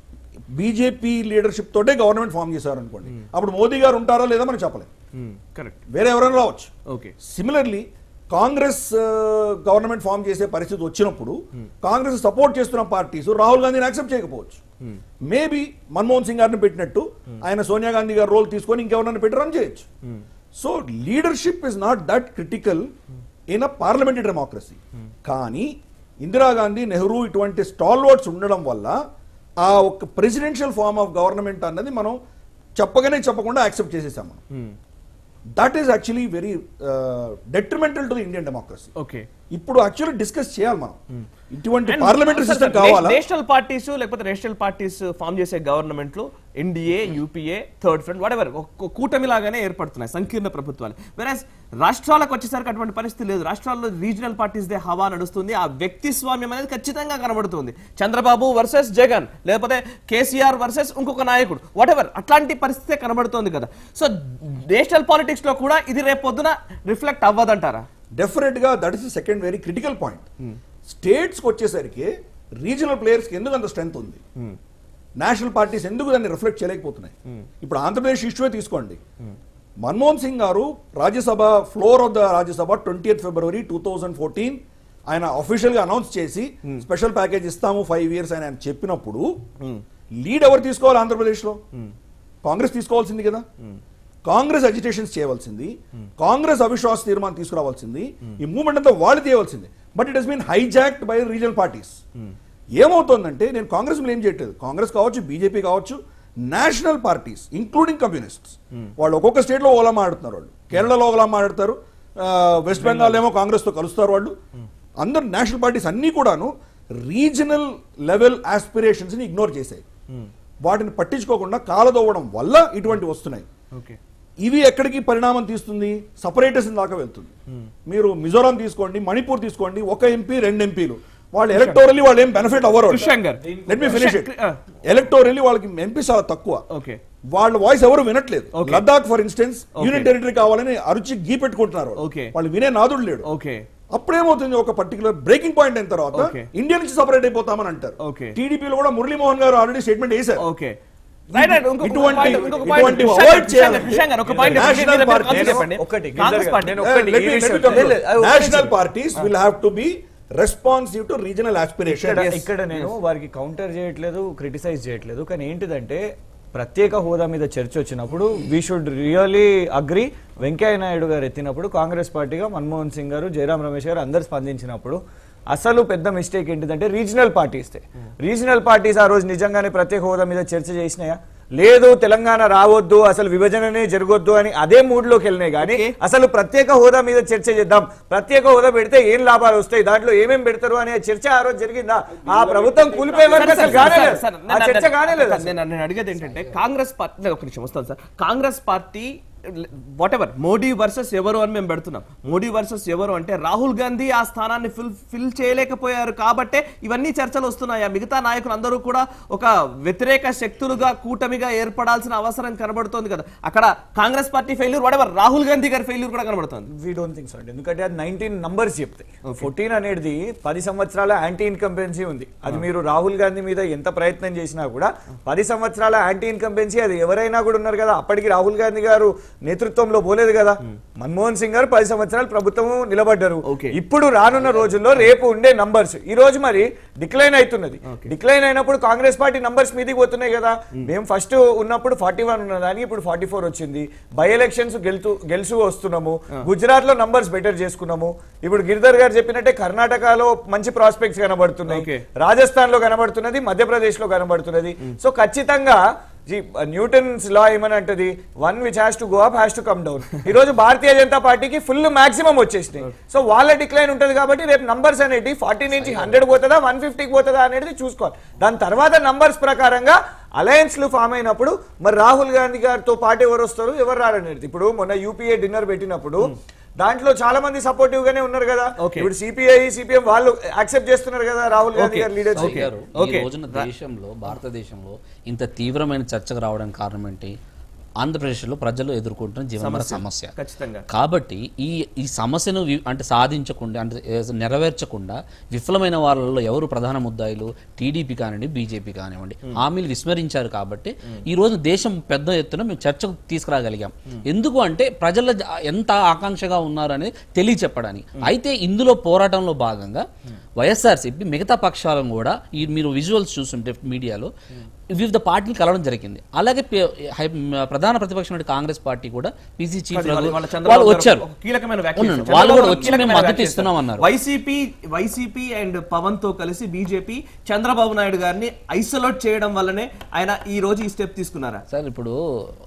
బీజేపీ లీడర్షిప్ తోటే గవర్నమెంట్ ఫామ్ చేశారనుకోండి అప్పుడు మోదీ గారు ఉంటారా లేదా మనం చెప్పలేం కరెక్ట్ వేరే ఎవరైనా రావచ్చు okay similarly Congress government form చేసే పరిస్థితి వచ్చినప్పుడు కాంగ్రెస్ సపోర్ట్ చేస్తున్న పార్టీస్ రాహుల్ గాంధీని యాక్సెప్ట్ చేయకపోవచ్చు మేబీ మన్మోహన్ సింగ్ గారిని పెట్టినట్టు ఆయన సోనియా గాంధీ గారి రోల్ తీసుకొని ఇంకెవరన్నా పెట్టి రన్ చేయొచ్చు so leadership is not that critical in a parliamentary democracy కానీ ఇందిరాగాంధీ నెహ్రూ ఇటువంటి స్టాల్వర్డ్స్ ఉండడం వల్ల ఆ ఒక ప్రెసిడెన్షియల్ ఫార్మ్ ఆఫ్ గవర్నమెంట్ అన్నది మనం చెప్పగానే చెప్పకుండా యాక్సెప్ట్ చేసేసాం మనం that is actually very detrimental to the Indian democracy okay ఇప్పుడు యాక్చువల్లీ డిస్కస్ చేయాలి మనం ఇటువంటి పార్లమెంటరీ సిస్టమ్ కావాలా నేషనల్ పార్టీస్ లేకపోతే నేషనల్ పార్టీస్ ఫామ్ చేసే గవర్నమెంట్లు NDA UPA third front whatever కూటమి లాగానే ఏర్పడుతున్నాయి సంకీర్ణ ప్రభుత్వాలు వెరాజ్ రాష్ట్రాలకు వచ్చేసరికి అటువంటి పరిస్థితి లేదు రాష్ట్రాల్లో రీజనల్ పార్టీస్ దే హవా నడుస్తుంది ఆ వ్యక్తి స్వామ్యం అనేది ఖచ్చితంగా కనబడుతుంది చంద్రబాబు వర్సెస్ జగన్ లేకపోతే కేసీఆర్ వర్సెస్ ఇంకొక నాయకుడు వాటెవర్ అట్లాంటి పరిస్థితే కనబడుతోంది కదా సో నేషనల్ పాలిటిక్స్ లో కూడా ఇది రేపు పొద్దున రిఫ్లెక్ట్ అవ్వదంటారా డెఫినెట్ గా that is second very critical point states కి వచ్చేసరికి రీజనల్ ప్లేయర్స్ కి ఎందుకు అంత స్ట్రెంత్ ఉంది నేషనల్ పార్టీస్ ఎందుకు దాన్ని రిఫ్లెక్ట్ చేయలేకపోతున్నాయి ఇప్పుడు ఆంధ్రప్రదేశ్ ఇష్యూవే తీసుకోండి Manmohan Singh garu Rajya Sabha floor of the Rajya Sabha twenty February two thousand fourteen ఆయన అఫీషియల్ గా అనౌన్స్ చేసి స్పెషల్ ప్యాకేజ్ ఇస్తాము ఫైవ్ ఇయర్స్ అని ఆయన చెప్పినప్పుడు లీడ్ ఎవరు తీసుకోవాలి ఆంధ్రప్రదేశ్ లో కాంగ్రెస్ తీసుకోవాల్సింది కదా కాంగ్రెస్ అజిటేషన్స్ చేయవలసింది కాంగ్రెస్ అవిశ్వాస తీర్మానం తీసుకురావాల్సింది ఈ మూవ్మెంట్ అంతా వాళ్ళు చేయవలసింది but it has been hijacked by regional parties ఏమవుతోందంటే నేను కాంగ్రెస్ ఏం చేయట్లేదు కాంగ్రెస్ కావచ్చు బీజేపీ కావచ్చు నేషనల్ పార్టీస్ ఇంక్లూడింగ్ కమ్యూనిస్ట్స్ వాళ్ళు ఒక్కొక్క స్టేట్ లో ఓలా మాట్లాడుతున్నారు వాళ్ళు కేరళలో ఓలా మాట్లాడతారు ఆ, వెస్ట్ బెంగాల్ ఏమో కాంగ్రెస్ తో కలుస్తారు వాళ్ళు అందరు నేషనల్ పార్టీస్ అన్ని కూడాను రీజనల్ లెవెల్ ఆస్పిరేషన్స్ ని ఇగ్నోర్ చేశాయి వాటిని పట్టించుకోకుండా కాలదోవడం వల్ల ఇటువంటి వస్తున్నాయి ఓకే ఇవి ఎక్కడికి పరిణామం తీస్తుంది సపరేటేషన్ దాకా వెళ్తుంది మీరు మిజోరాం తీసుకోండి మణిపూర్ తీసుకోండి ఒక ఎంపీ రెండు ఎంపీలు వాళ్ళు ఎలక్టోరల్లీ వాళ్ళు ఏం బెనిఫిట్ అవ్వరు Krishna garu. Let me finish it Krishna- electorally వాళ్ళకి ఎంపీ చాలా తక్కువ ఓకే వాళ్ళ వాయిస్ ఎవరు వినట్లేదు Okay. Ladakh for instance Okay. Union territory కావాలని అరుచి గీ పెట్టుకుంటున్నారు వాళ్ళు. Okay. వాళ్ళు వినే నాదుడు లేడు ఓకే అప్పుడేమవుతుంది ఒక పర్టికులర్ బ్రేకింగ్ పాయింట్ అయిన తర్వాత Okay. ఇండియా నుంచి సపరేట్ అయిపోతామని అంటారు Okay. టీడీపీలో కూడా మురళీమోహన్ గారు ఆల్రెడీ స్టేట్మెంట్ వేశారు ఓకే రైట్ రైట్ ఇంకొక ఇటువంటి- point, ఇంకొక point. ఇటువంటి కృష్ణ avoid గారు, చేయాలి. కృష్ణ గారు, ఒక point National చెప్పండి. మీరు party- కాన్సెప్ట్ చెప్పండి. ఒకటి, కాంగ్రెస్ గిరిధర్ పార్టీ గారు, నేను ఒక్కటి Let me- ఈ let me విషయం- conclude. లేదు, అది ఒక్కటి National చెప్పండి. parties will have to be responsive to regional ఇక్కడ aspirations. ఇక్కడ నేను వారికి కౌంటర్ చేయట్లేదు క్రిటిసైజ్ చేయట్లేదు కానీ ఏంటిదంటే ప్రత్యేక హోదా మీద చర్చ వచ్చినప్పుడు we should really agree Venkaiah Naidu garu ఎత్తినప్పుడు కాంగ్రెస్ పార్టీగా మన్మోహన్ సింగ్ గారు జయరాం రమేష్ గారు అందరు స్పందించినప్పుడు అసలు పెద్ద మిస్టేక్ ఏంటిదంటే రీజనల్ పార్టీస్ రీజనల్ పార్టీస్ ఆ రోజు నిజంగానే ప్రత్యేక హోదా మీద చర్చ చేసినాయా లేదు తెలంగాణ రావద్దు అసలు విభజననే జరగొద్దు అని అదే మూడ్ లోకి వెళ్ళినాయి కానీ అసలు ప్రత్యేక హోదా మీద చర్చ చేద్దాం ప్రత్యేక హోదా పెడితే ఏం లాభాలు వస్తాయి దాంట్లో ఏమేం పెడతారు అనే చర్చ ఆ రోజు జరిగిందా ఆ ప్రభుత్వం కూలిపోయే వరకు అసలు కానే లేదు. సార్, ఆ నేను- చర్చ కానే లేదు నేను నేను అడిగేది ఏంటంటే కాంగ్రెస్ పార్టీ నేను ఒక నిమిషం వస్తాను sir Congress party whatever Modi versus ఎవరు అని మేము పెడుతున్నాం మోడీ వర్సెస్ ఎవరు అంటే రాహుల్ గాంధీ ఆ స్థానాన్ని ఫిల్ ఫిల్ చేయలేకపోయారు కాబట్టే ఇవన్నీ చర్చలు వస్తున్నాయా మిగతా నాయకులు అందరూ కూడా ఒక వ్యతిరేక శక్తులుగా కూటమిగా ఏర్పడాల్సిన అవసరం కనబడుతోంది కదా అక్కడ Congress party failure whatever Rahul Gandhi గారి ఫెయిల్యూర్ కూడా కనబడుతోంది వీ డోంట్ థింక్ సో అండి ఎందుకంటే అది నైన్టీన్ నంబర్స్ చెప్తాయి ఫోర్టీన్ అనేది పది సంవత్సరాల యాంటీ ఇన్కంపెన్సీ ఉంది అది మీరు రాహుల్ గాంధీ మీద ఎంత ప్రయత్నం చేసినా కూడా పది సంవత్సరాల యాంటీ ఇన్కంపెన్సీ అది ఎవరైనా కూడా ఉన్నారు కదా అప్పటికి రాహుల్ గాంధీ గారు నేతృత్వంలో పోలేదు కదా మన్మోహన్ సింగ్ గారు పది సంవత్సరాలు ప్రభుత్వం నిలబడ్డారు Okay. ఇప్పుడు రానున్న రోజుల్లో రేపు ఉండే నంబర్స్ ఈ రోజు మరి డిక్లైన్ అవుతున్నది డిక్లైన్ అయినప్పుడు కాంగ్రెస్ పార్టీ నంబర్స్ మీదికి పోతున్నాయి కదా మేము ఫస్ట్ ఉన్నప్పుడు ఫార్టీ వన్ ఉన్నదాన్ని ఇప్పుడు ఫార్టీ ఫోర్ వచ్చింది బై ఎలక్షన్స్ గెలుతూ గెలుసు వస్తున్నాము గుజరాత్ లో నంబర్స్ బెటర్ చేసుకున్నాము ఇప్పుడు గిరిధర్ గారు చెప్పినట్టే కర్ణాటకలో మంచి ప్రాస్పెక్ట్స్ కనబడుతున్నాయి Okay. రాజస్థాన్ లో కనబడుతున్నది మధ్యప్రదేశ్ లో కనబడుతున్నది సో ఖచ్చితంగా న్యూటన్స్ లా ఏమని అంటది one which has to go up has to come down ఈ రోజు భారతీయ జనతా పార్టీకి ఫుల్ మాక్సిమం వచ్చేసినాయి సో వాళ్ళ డిక్లైన్ ఉంటది కాబట్టి రేపు నంబర్స్ అనేది ఫార్టీ నుంచి హండ్రెడ్ పోతుందా వన్ ఫిఫ్టీకి పోతుందా అనేది చూసుకోవాలి దాని తర్వాత నంబర్స్ ప్రకారంగా అలయన్స్లు ఫామ్ అయినప్పుడు మరి రాహుల్ గాంధీ గారితో పాటు ఎవరు వస్తారు ఎవరు రారనేది ఇప్పుడు మొన్న యూపీఏ డిన్నర్ పెట్టినప్పుడు దాంట్లో చాలా మంది సపోర్టివ్ గానే ఉన్నారు కదా Okay. ఇప్పుడు సిపిఐ సిపిఎం వాళ్ళు యాక్సెప్ట్ చేస్తున్నారు కదా రాహుల్ గాంధీ Okay. గారు లీడర్షిప్ సాయి గారు ఈ Okay. రోజున దేశంలో భారతదేశంలో ఇంత తీవ్రమైన చర్చకు రావడానికి కారణం ఏంటి ఆంధ్రప్రదేశ్లో ప్రజలు ఎదుర్కొంటున్న జీవన సమస్య ఖచ్చితంగా కాబట్టి ఈ ఈ సమస్యను వి- అంటే సాధించకుండా అంటే ఏ- నెరవేర్చకుండా విఫలమైన వాళ్ళలో ఎవరు ప్రధాన ముద్దాయిలు టీడీపీ కానివ్వండి బీజేపీ కానివ్వండి హామీలు విస్మరించారు కాబట్టి ఈ రోజు దేశం పెద్ద ఎత్తున మేము చర్చకు తీసుకురాగలిగాం ఎందుకు అంటే ప్రజల జ- ఎంత ఆకాంక్షగా ఉన్నారు అనేది తెలియచెప్పడానికి అయితే ఇందులో పోరాటంలో భాగంగా వైఎస్ఆర్సీపీ మిగతా పక్షాలను కూడా ఈ మీరు విజువల్స్ చూస్తుంటే మీడియాలో వివిధ పార్టీలు కలవడం జరిగింది అలాగే పే- హై- ప్రధాన ప్రతిపక్షం కాంగ్రెస్ పార్టీ కూడా పీసీ చీఫ్ వాళ్ళ- వాళ్ళ వాళ్ళు చంద్రబాబు గారు వచ్చారు ఒక కీలకమైన వ్యాఖ్య అవునండి. చేశారు. వాళ్ళు కూడా చంద్రబాబు వచ్చి మేము కీలకమైన మద్దతు వ్యాఖ్య ఇస్తున్నాం చేశారు. అన్నారు. వైసీపీ వైసీపీ అండ్ పవన్ తో కలిసి బీజేపీ చంద్రబాబు నాయుడు గారిని ఐసోలేట్ చేయడం వల్లనే ఆయన ఈ రోజు ఈ స్టెప్ తీసుకున్నారా సార్ ఇప్పుడు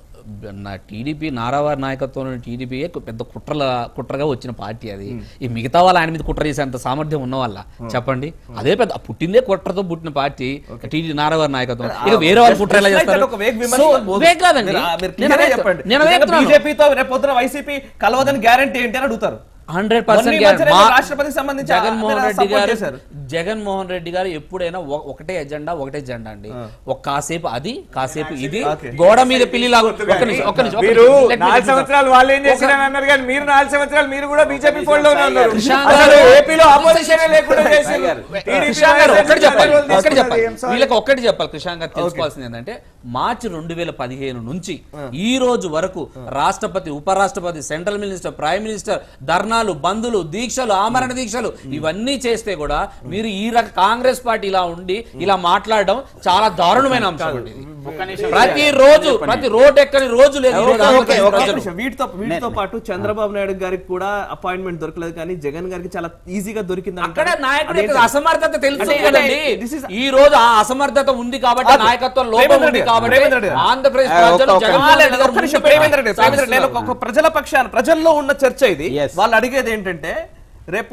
నా టీడీపీ నారావారి నాయకత్వంలోని టీడీపీ పెద్ద కుట్రల కుట్రగా వచ్చిన పార్టీ అది ఈ మిగతా వాళ్ళు ఆయన మీద కుట్ర చేసేంత సామర్థ్యం ఉన్న వాళ్ళ చెప్పండి అదే పెద్ద పుట్టిందే కుట్రతో పుట్టిన పార్టీ టీడీ నారావారి నాయకత్వం ఇక వేరే వాళ్ళు కుట్ర ఎలా చేస్తారు ఒక వేగ్ విమర్శ So, పోదు. వేగ్ కాదండి మీరు- మీరు నేను clear గా అదే చెప్పండి నేను అదే చెప్తున్నాను. బీజేపీతో రేపు పొద్దున వైసీపీ కలవదని గ్యారంటీ ఏంటి అని అడుగుతారు హండ్రెడ్ మొన్న ఈ మధ్యనే పర్సెంట్ మీరు రాష్ట్రపతికి సంబంధించి జగన్మోహన్ మీరు రెడ్డి support గారు చేశారు. జగన్మోహన్ రెడ్డి గారు ఎప్పుడైనా ఒ- ఒకటే ఎజెండా ఒకటే ఎజెండా అండి ఒక కాసేపు అది కాసేపు ఇది Okay. గోడ మీద పిల్లి లాగా ఒక్క నిమిషం ఒక్క నిమిషం ఒక్క మీరు నిమిషం. Let me నాలుగు finish. సంవత్సరాలు వాళ్ళు ఏం చేసిరని అన్నారు కానీ మీరు నాలుగు సంవత్సరాలు మీరు కూడా బీజేపీ ఫోల్డ్ లోనే ఉన్నారు కృష్ణాంగ్ అసలు గారు- ఏపీలో ఆపోజిషన్ లేకుండా చేసిర్రు. TDP కృష్ణాంగ్ గారు ఒక్కటి చెప్పాలి వాళ్ళు ఒక్కటి తీసుకున్నది చెప్పాలి ఏం సార్? వీళ్ళకి ఒక్కటి చెప్పాలి కృష్ణాంగ్ గారు తెలుసుకోవాల్సింది ఏంటంటే మార్చి రెండు వేల పదిహేను నుంచి ఈ రోజు వరకు రాష్ట్రపతి ఉపరాష్ట్రపతి సెంట్రల్ మినిస్టర్ ప్రైమ్ మినిస్టర్ ధర్నాలు బంధులు దీక్షలు ఆమరణ దీక్షలు ఇవన్నీ చేస్తే కూడా మీరు ఈ రక కాంగ్రెస్ పార్టీ ఇలా ఉండి ఇలా మాట్లాడడం చాలా దారుణమైన అంశం అండి ఇది. ఒక్క నిమిషం ప్రతి రోజు ప్రతి రోడ్ ఎక్కని రోజు లేదు ఈ రోజు ఓకే, ఓకే, ఆంధ్రప్రదేశ్ ఒక్క ప్రజలు. నిమిషం. వీటితో వీటితో పాటు చంద్రబాబు నాయుడు గారికి కూడా అపాయింట్మెంట్ దొరకలేదు కానీ జగన్ గారికి చాలా ఈజీగా దొరికింది అక్కడ అంటారు. నాయకుడి యొక్క అదేంటి? అసమర్థత తెలుసు అంటే- కదండి అంటే this is- ఈ రోజు ఆ అసమర్థత ఉంది కాబట్టి అది. నాయకత్వం లోపం ప్రేమేంద్ర ఉంది రెడ్డి గారు, కాబట్టి ప్రేమేంద్ర రెడ్డి గారు. ఆంధ్రప్రదేశ్ ఆ, ప్రజలు ఒక్క- ఒక్క జగన్మోహన్ ఆ, లేదు, రెడ్డి గారు ఒక్క నిమిషం, ముందు ప్రేమేంద్ర రెడ్డి, ప్రేమేంద్ర రెడ్డి, నేను ఒక- సాధిస్తున్నారు. ఒక ప్రజల పక్షాన ప్రజల్లో ఉన్న చర్చ ఇది Yes. వాళ్ళు అడిగేది ఏంటంటే రేపు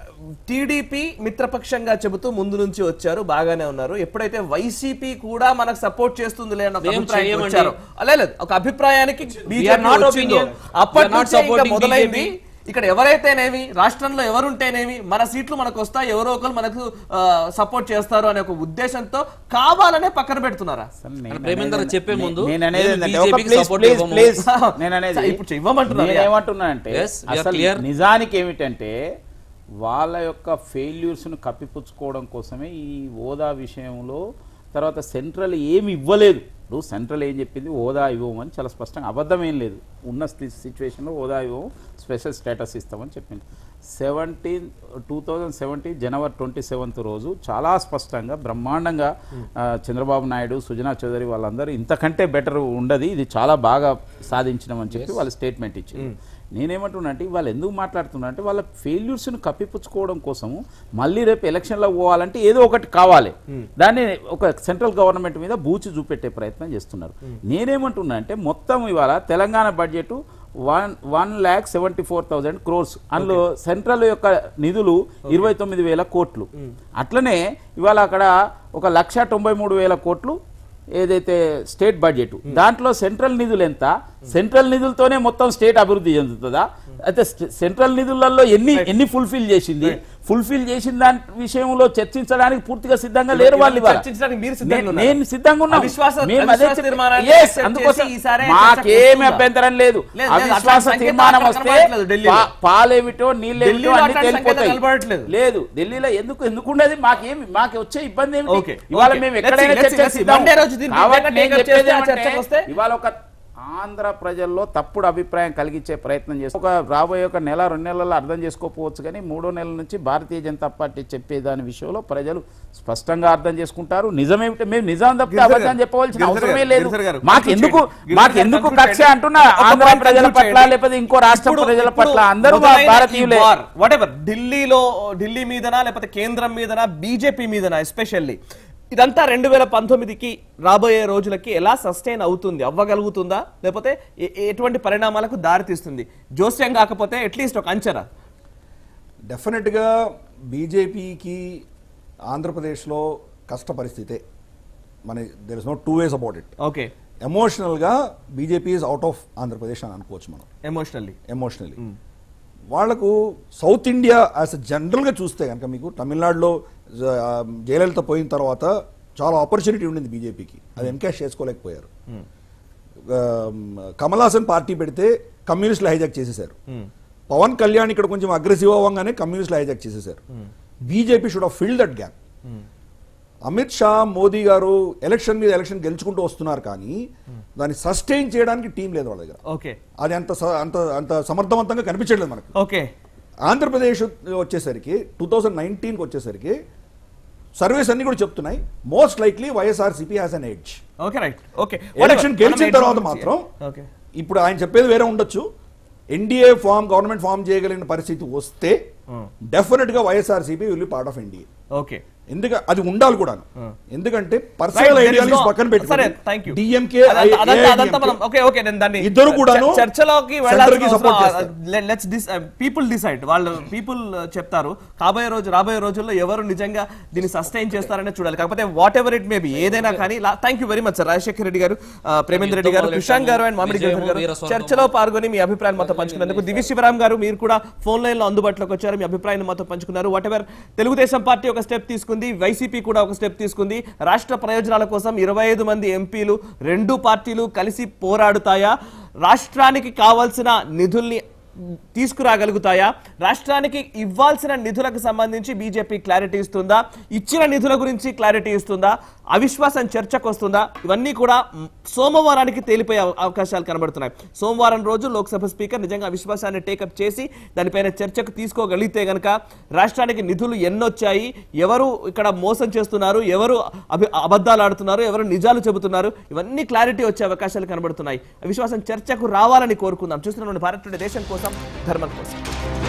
టీడీపీ మిత్రపక్షంగా చెబుతూ ముందు నుంచి వచ్చారు బాగానే ఉన్నారు ఎప్పుడైతే వైసీపీ కూడా మనకు సపోర్ట్ చేస్తుంది అన్న ఒక మేము అభిప్రాయానికి చేయమండి. వచ్చారో అలా లేదు ఒక అభిప్రాయానికి are బీజేపీ not వచ్చిందో opinion. అప్పటి We are not నుంచే ఇంకా supporting మొదలైంది BJP. ఇక్కడ ఎవరైతేనేమి రాష్ట్రంలో ఎవరుంటేనేమి మన సీట్లు మనకు వస్తాయి ఎవరో ఒకరు మనకు సపోర్ట్ చేస్తారు అనే ఒక ఉద్దేశంతో కావాలనే పక్కన పెడుతున్నారా అసలు నేను ప్రేమేంద్ర అనేది- చెప్పే ముందు నేను అనేది నేను ఏంటంటే ఒక BJP కి ప్లీజ్ support ప్లీజ్ ఇవ్వము. ప్లీజ్ నేను అనేది సార్, ఇప్పుడు ఇవ్వమంటున్నారు. నేను ఏమంటున్నానంటే Yes, we are అసలు clear. నిజానికి ఏమిటంటే వాళ్ళ యొక్క failures ను కప్పిపుచ్చుకోవడం కోసమే ఈ హోదా విషయంలో తర్వాత సెంట్రల్ ఏమి ఇవ్వలేదు ఇప్పుడు సెంట్రల్ ఏం చెప్పింది హోదా ఇవ్వమని చాలా స్పష్టంగా అబద్ధం ఏం లేదు ఉన్న సిచ్యువేషన్లో హోదా ఇవ్వము స్పెషల్ స్టేటస్ ఇస్తామని చెప్పింది seventeen two thousand seventeen January twenty seventh రోజు చాలా స్పష్టంగా బ్రహ్మాండంగా ఆ, చంద్రబాబు నాయుడు సుజనా చౌదరి వాళ్ళందరూ ఇంతకంటే బెటర్ ఉండదు ఇది చాలా బాగా సాధించినామని చెప్పి వాళ్ళు స్టేట్మెంట్ ఇచ్చారు నేనేమంటున్నా అంటే వాళ్ళు ఎందుకు మాట్లాడుతున్నా అంటే వాళ్ళ ఫెయిల్యూర్స్ను కప్పిపుచ్చుకోవడం కోసము మళ్ళీ రేపు ఎలక్షన్లో పోవాలంటే ఏదో ఒకటి కావాలి దాన్ని ఒక సెంట్రల్ గవర్నమెంట్ మీద బూచి చూపెట్టే ప్రయత్నం చేస్తున్నారు నేనేమంటున్నా అంటే మొత్తం ఇవాళ Telangana budget one one lakh seventy four thousand crores అందులో సెంట్రల్ యొక్క నిధులు ఇరవై తొమ్మిది వేల కోట్లు అట్లనే ఇవాళ అక్కడ ఒక లక్ష తొంభై మూడు వేల కోట్లు ఏదైతే స్టేట్ బడ్జెట్ దాంట్లో సెంట్రల్ నిధులు ఎంత సెంట్రల్ నిధులతోనే మొత్తం స్టేట్ అభివృద్ధి చెందుతుందా అయితే స్ట- సెంట్రల్ నిధులలో ఎన్ని ఎన్ని ఫుల్ఫిల్ చేసింది ఫుల్ఫిల్ చేసిన దాని విషయంలో చర్చించడానికి పూర్తిగా సిద్ధంగా లేరు వాళ్ళు ఇవాళ. చర్చించడానికి మీరు సిద్ధంగా నే- ఉన్నారు. నేను సిద్ధంగా ఉన్నా అవిశ్వాస- మేము అదే అవిశ్వాస చెప్పి- తీర్మానాన్ని Yes, accept అందుకోసం చేసి ఈసారి మాకేమి చర్చకు అభ్యంతరం లేదు లేదు, లేదు, అవిశ్వాస అట్లాంటి తీర్మానం సంకేతాలు వస్తే కనబడట్లేదు ఢిల్లీలో. పా- పాలేమిటో నీళ్ళేమిటో ఢిల్లీలో అన్ని అట్లాంటి సంకేతాలు తేలిపోతాయి కనబడట్లేదు. లేదు ఢిల్లీలో ఎందుకు ఎందుకు ఉండేది మాకేమి మాకు వచ్చే ఇబ్బంది ఏమిటి Okay, ఇవాళ okay. మేము Let's ఎక్కడైనా see, let's see, చర్చకు let's see. సిద్ధం. Monday రోజు దీన్ని కాబట్టి నిజంగా నేను take up చెప్పేది చేస్తే ఆ ఏమంటే, చర్చకు వస్తే? ఇవాళ ఒక ఆంధ్ర ప్రజల్లో తప్పుడు అభిప్రాయం కలిగించే ప్రయత్నం చేస్తే ఒక రాబోయే ఒక నెల రెండు నెలల్లో అర్థం చేసుకోకపోవచ్చు కానీ మూడో నెలల నుంచి భారతీయ జనతా పార్టీ చెప్పే దాని విషయంలో ప్రజలు స్పష్టంగా అర్థం చేసుకుంటారు నిజమేమిటి మేము నిజం తప్పితే గిరిధర్ అబద్ధం గారు, చెప్పవలసిన గిరిధర్ అవసరమే గారు, లేదు గిరిధర్ గారు, మాకు conclude ఎందుకు చేయండి. మాకు గిరిధర్ ఎందుకు గారు, కక్ష conclude అంటున్నా చేయండి. ఆంధ్ర ఒక point ప్రజల conclude పట్ల చేయండి. లేకపోతే ఇంకో రాష్ట్ర ఇప్పుడు- ప్రజల ఇప్పుడు పట్ల అందరూ మొదలైన ఈ భారతీయులే war, whatever, ఢిల్లీలో ఢిల్లీ మీదనా లేకపోతే కేంద్రం మీదనా బీజేపీ మీదనా ఎస్పెషల్లీ ఇదంతా రెండు వేల పంతొమ్మిదికి రాబోయే రోజులకి ఎలా సస్టైన్ అవుతుంది అవ్వగలుగుతుందా లేకపోతే ఎ- ఎటువంటి పరిణామాలకు దారితీస్తుంది జోస్యం కాకపోతే అట్లీస్ట్ ఒక అంచనా డెఫినెట్గా బీజేపీకి ఆంధ్రప్రదేశ్లో కష్ట పరిస్థితే మన there is no two ways about it okay ఎమోషనల్గా BJP is out of Andhra Pradesh అని అనుకోవచ్చు మనం ఎమోషనల్లీ ఎమోషనల్లీ వాళ్లకు సౌత్ ఇండియా యాజ్ జనరల్గా చూస్తే కనుక మీకు తమిళనాడులో జ- ఆ, జయలలిత పోయిన తర్వాత చాలా ఆపర్చునిటీ ఉండింది బీజేపీకి అది ఎన్కాష్ చేసుకోలేకపోయారు ఆ, కమలాసన్ పార్టీ పెడితే కమ్యూనిస్టులు హైజాక్ చేసేశారు పవన్ కళ్యాణ్ ఇక్కడ కొంచెం అగ్రెసివ్ అవ్వగానే కమ్యూనిస్టులు హైజాక్ చేసేశారు BJP should have fill that gap Amit Shah Modi garu election మీద ఎలక్షన్ గెలుచుకుంటూ వస్తున్నారు కానీ దాన్ని సస్టైన్ చేయడానికి టీం లేదు వాళ్ళ దగ్గర ఓకే అది అంత స- అంత అంత సమర్థవంతంగా కనిపించట్లేదు మనకు ఓకే ఆంధ్రప్రదేశ్ వచ్చేసరికి టూ థౌజండ్ నైన్టీన్కి వచ్చేసరికి సర్వేస్ అన్ని కూడా చెప్తున్నాయి most likely YSRCP has an edge okay right okay election గెలిచిన తర్వాత మాత్రం ఓకే ఇప్పుడు ఆయన చెప్పేది వేరే ఉండొచ్చు ఎన్డీఏ ఫామ్ గవర్నమెంట్ ఫామ్ చేయగలిగిన పరిస్థితి వస్తే డెఫినెట్ గా YSRCP will be part of NDA okay ఎందుకంటే అది ఉండాలి కూడా ఎందుకంటే Right, personal there is ideologies no- పక్కన సరే పెట్టి థ్యాంక్ యూ డిఎంకే అదంతా అదంతా మనం ఓకే ఓకే నేను దాన్ని ఇద్దరు కూడాను చ- చర్చలోకి center కి support చేస్తారు. లెట్స్ డిస్ పీపుల్ డిసైడ్ వాళ్ళు పీపుల్ చెప్తారు కాబోయే రోజు రాబోయే రోజుల్లో ఎవరు నిజంగా దీన్ని సస్టైన్ చేస్తారనే చూడాలి కాకపోతే whatever it may be ఏదైనా కానీ thank you very much sir Rajasekhar Reddy garu ఆ, ప్రేమేంద్ర రెడ్డి గారు కృషాంక్ గారు అండ్ మామిడి విజయము, గిరిధర్ గారు వీరస్వర్గము. చర్చలో పాల్గొని మీ అభిప్రాయం మాతో పంచుకున్నందుకు దివ్య శివరాం గారు మీరు కూడా ఫోన్ లైన్ లో అందుబాటులోకి వచ్చారు మీ అభిప్రాయాన్ని మాతో పంచుకున్నారు వాట్ ఎవర్ తెలుగుదేశం పార్టీ ఒక స్టెప్ తీసుకుంది వైసీపీ కూడా ఒక స్టెప్ తీసుకుంది రాష్ట్ర ప్రయోజనాల కోసం ఇరవై ఐదు మంది ఎంపీలు రెండు పార్టీలు కలిసి పోరాడుతాయా రాష్ట్రానికి కావాల్సిన నిధుల్ని తీసుకురాగలుగుతాయా రాష్ట్రానికి ఇవ్వాల్సిన నిధులకు సంబంధించి బీజేపీ క్లారిటీ ఇస్తుందా ఇచ్చిన నిధుల గురించి క్లారిటీ ఇస్తుందా అవిశ్వాసం చర్చకు వస్తుందా ఇవన్నీ కూడా మ్, సోమవారానికి తేలిపోయే అవ- అవకాశాలు కనబడుతున్నాయి సోమవారం రోజు లోక్సభ స్పీకర్ నిజంగా అవిశ్వాసాన్ని టేకప్ చేసి దానిపైన చర్చకు తీసుకోగలిగితే గనక రాష్ట్రానికి నిధులు ఎన్నొచ్చాయి ఎవరు ఇక్కడ మోసం చేస్తున్నారు ఎవరు అభి అబద్ధాలు ఆడుతున్నారు ఎవరు నిజాలు చెబుతున్నారు ఇవన్నీ క్లారిటీ వచ్చే అవకాశాలు కనబడుతున్నాయి అవిశ్వాసం చర్చకు రావాలని కోరుకుందాం చూస్తున్నాం భారత్ టుడే దేశం కోసం ధర్మం కోసం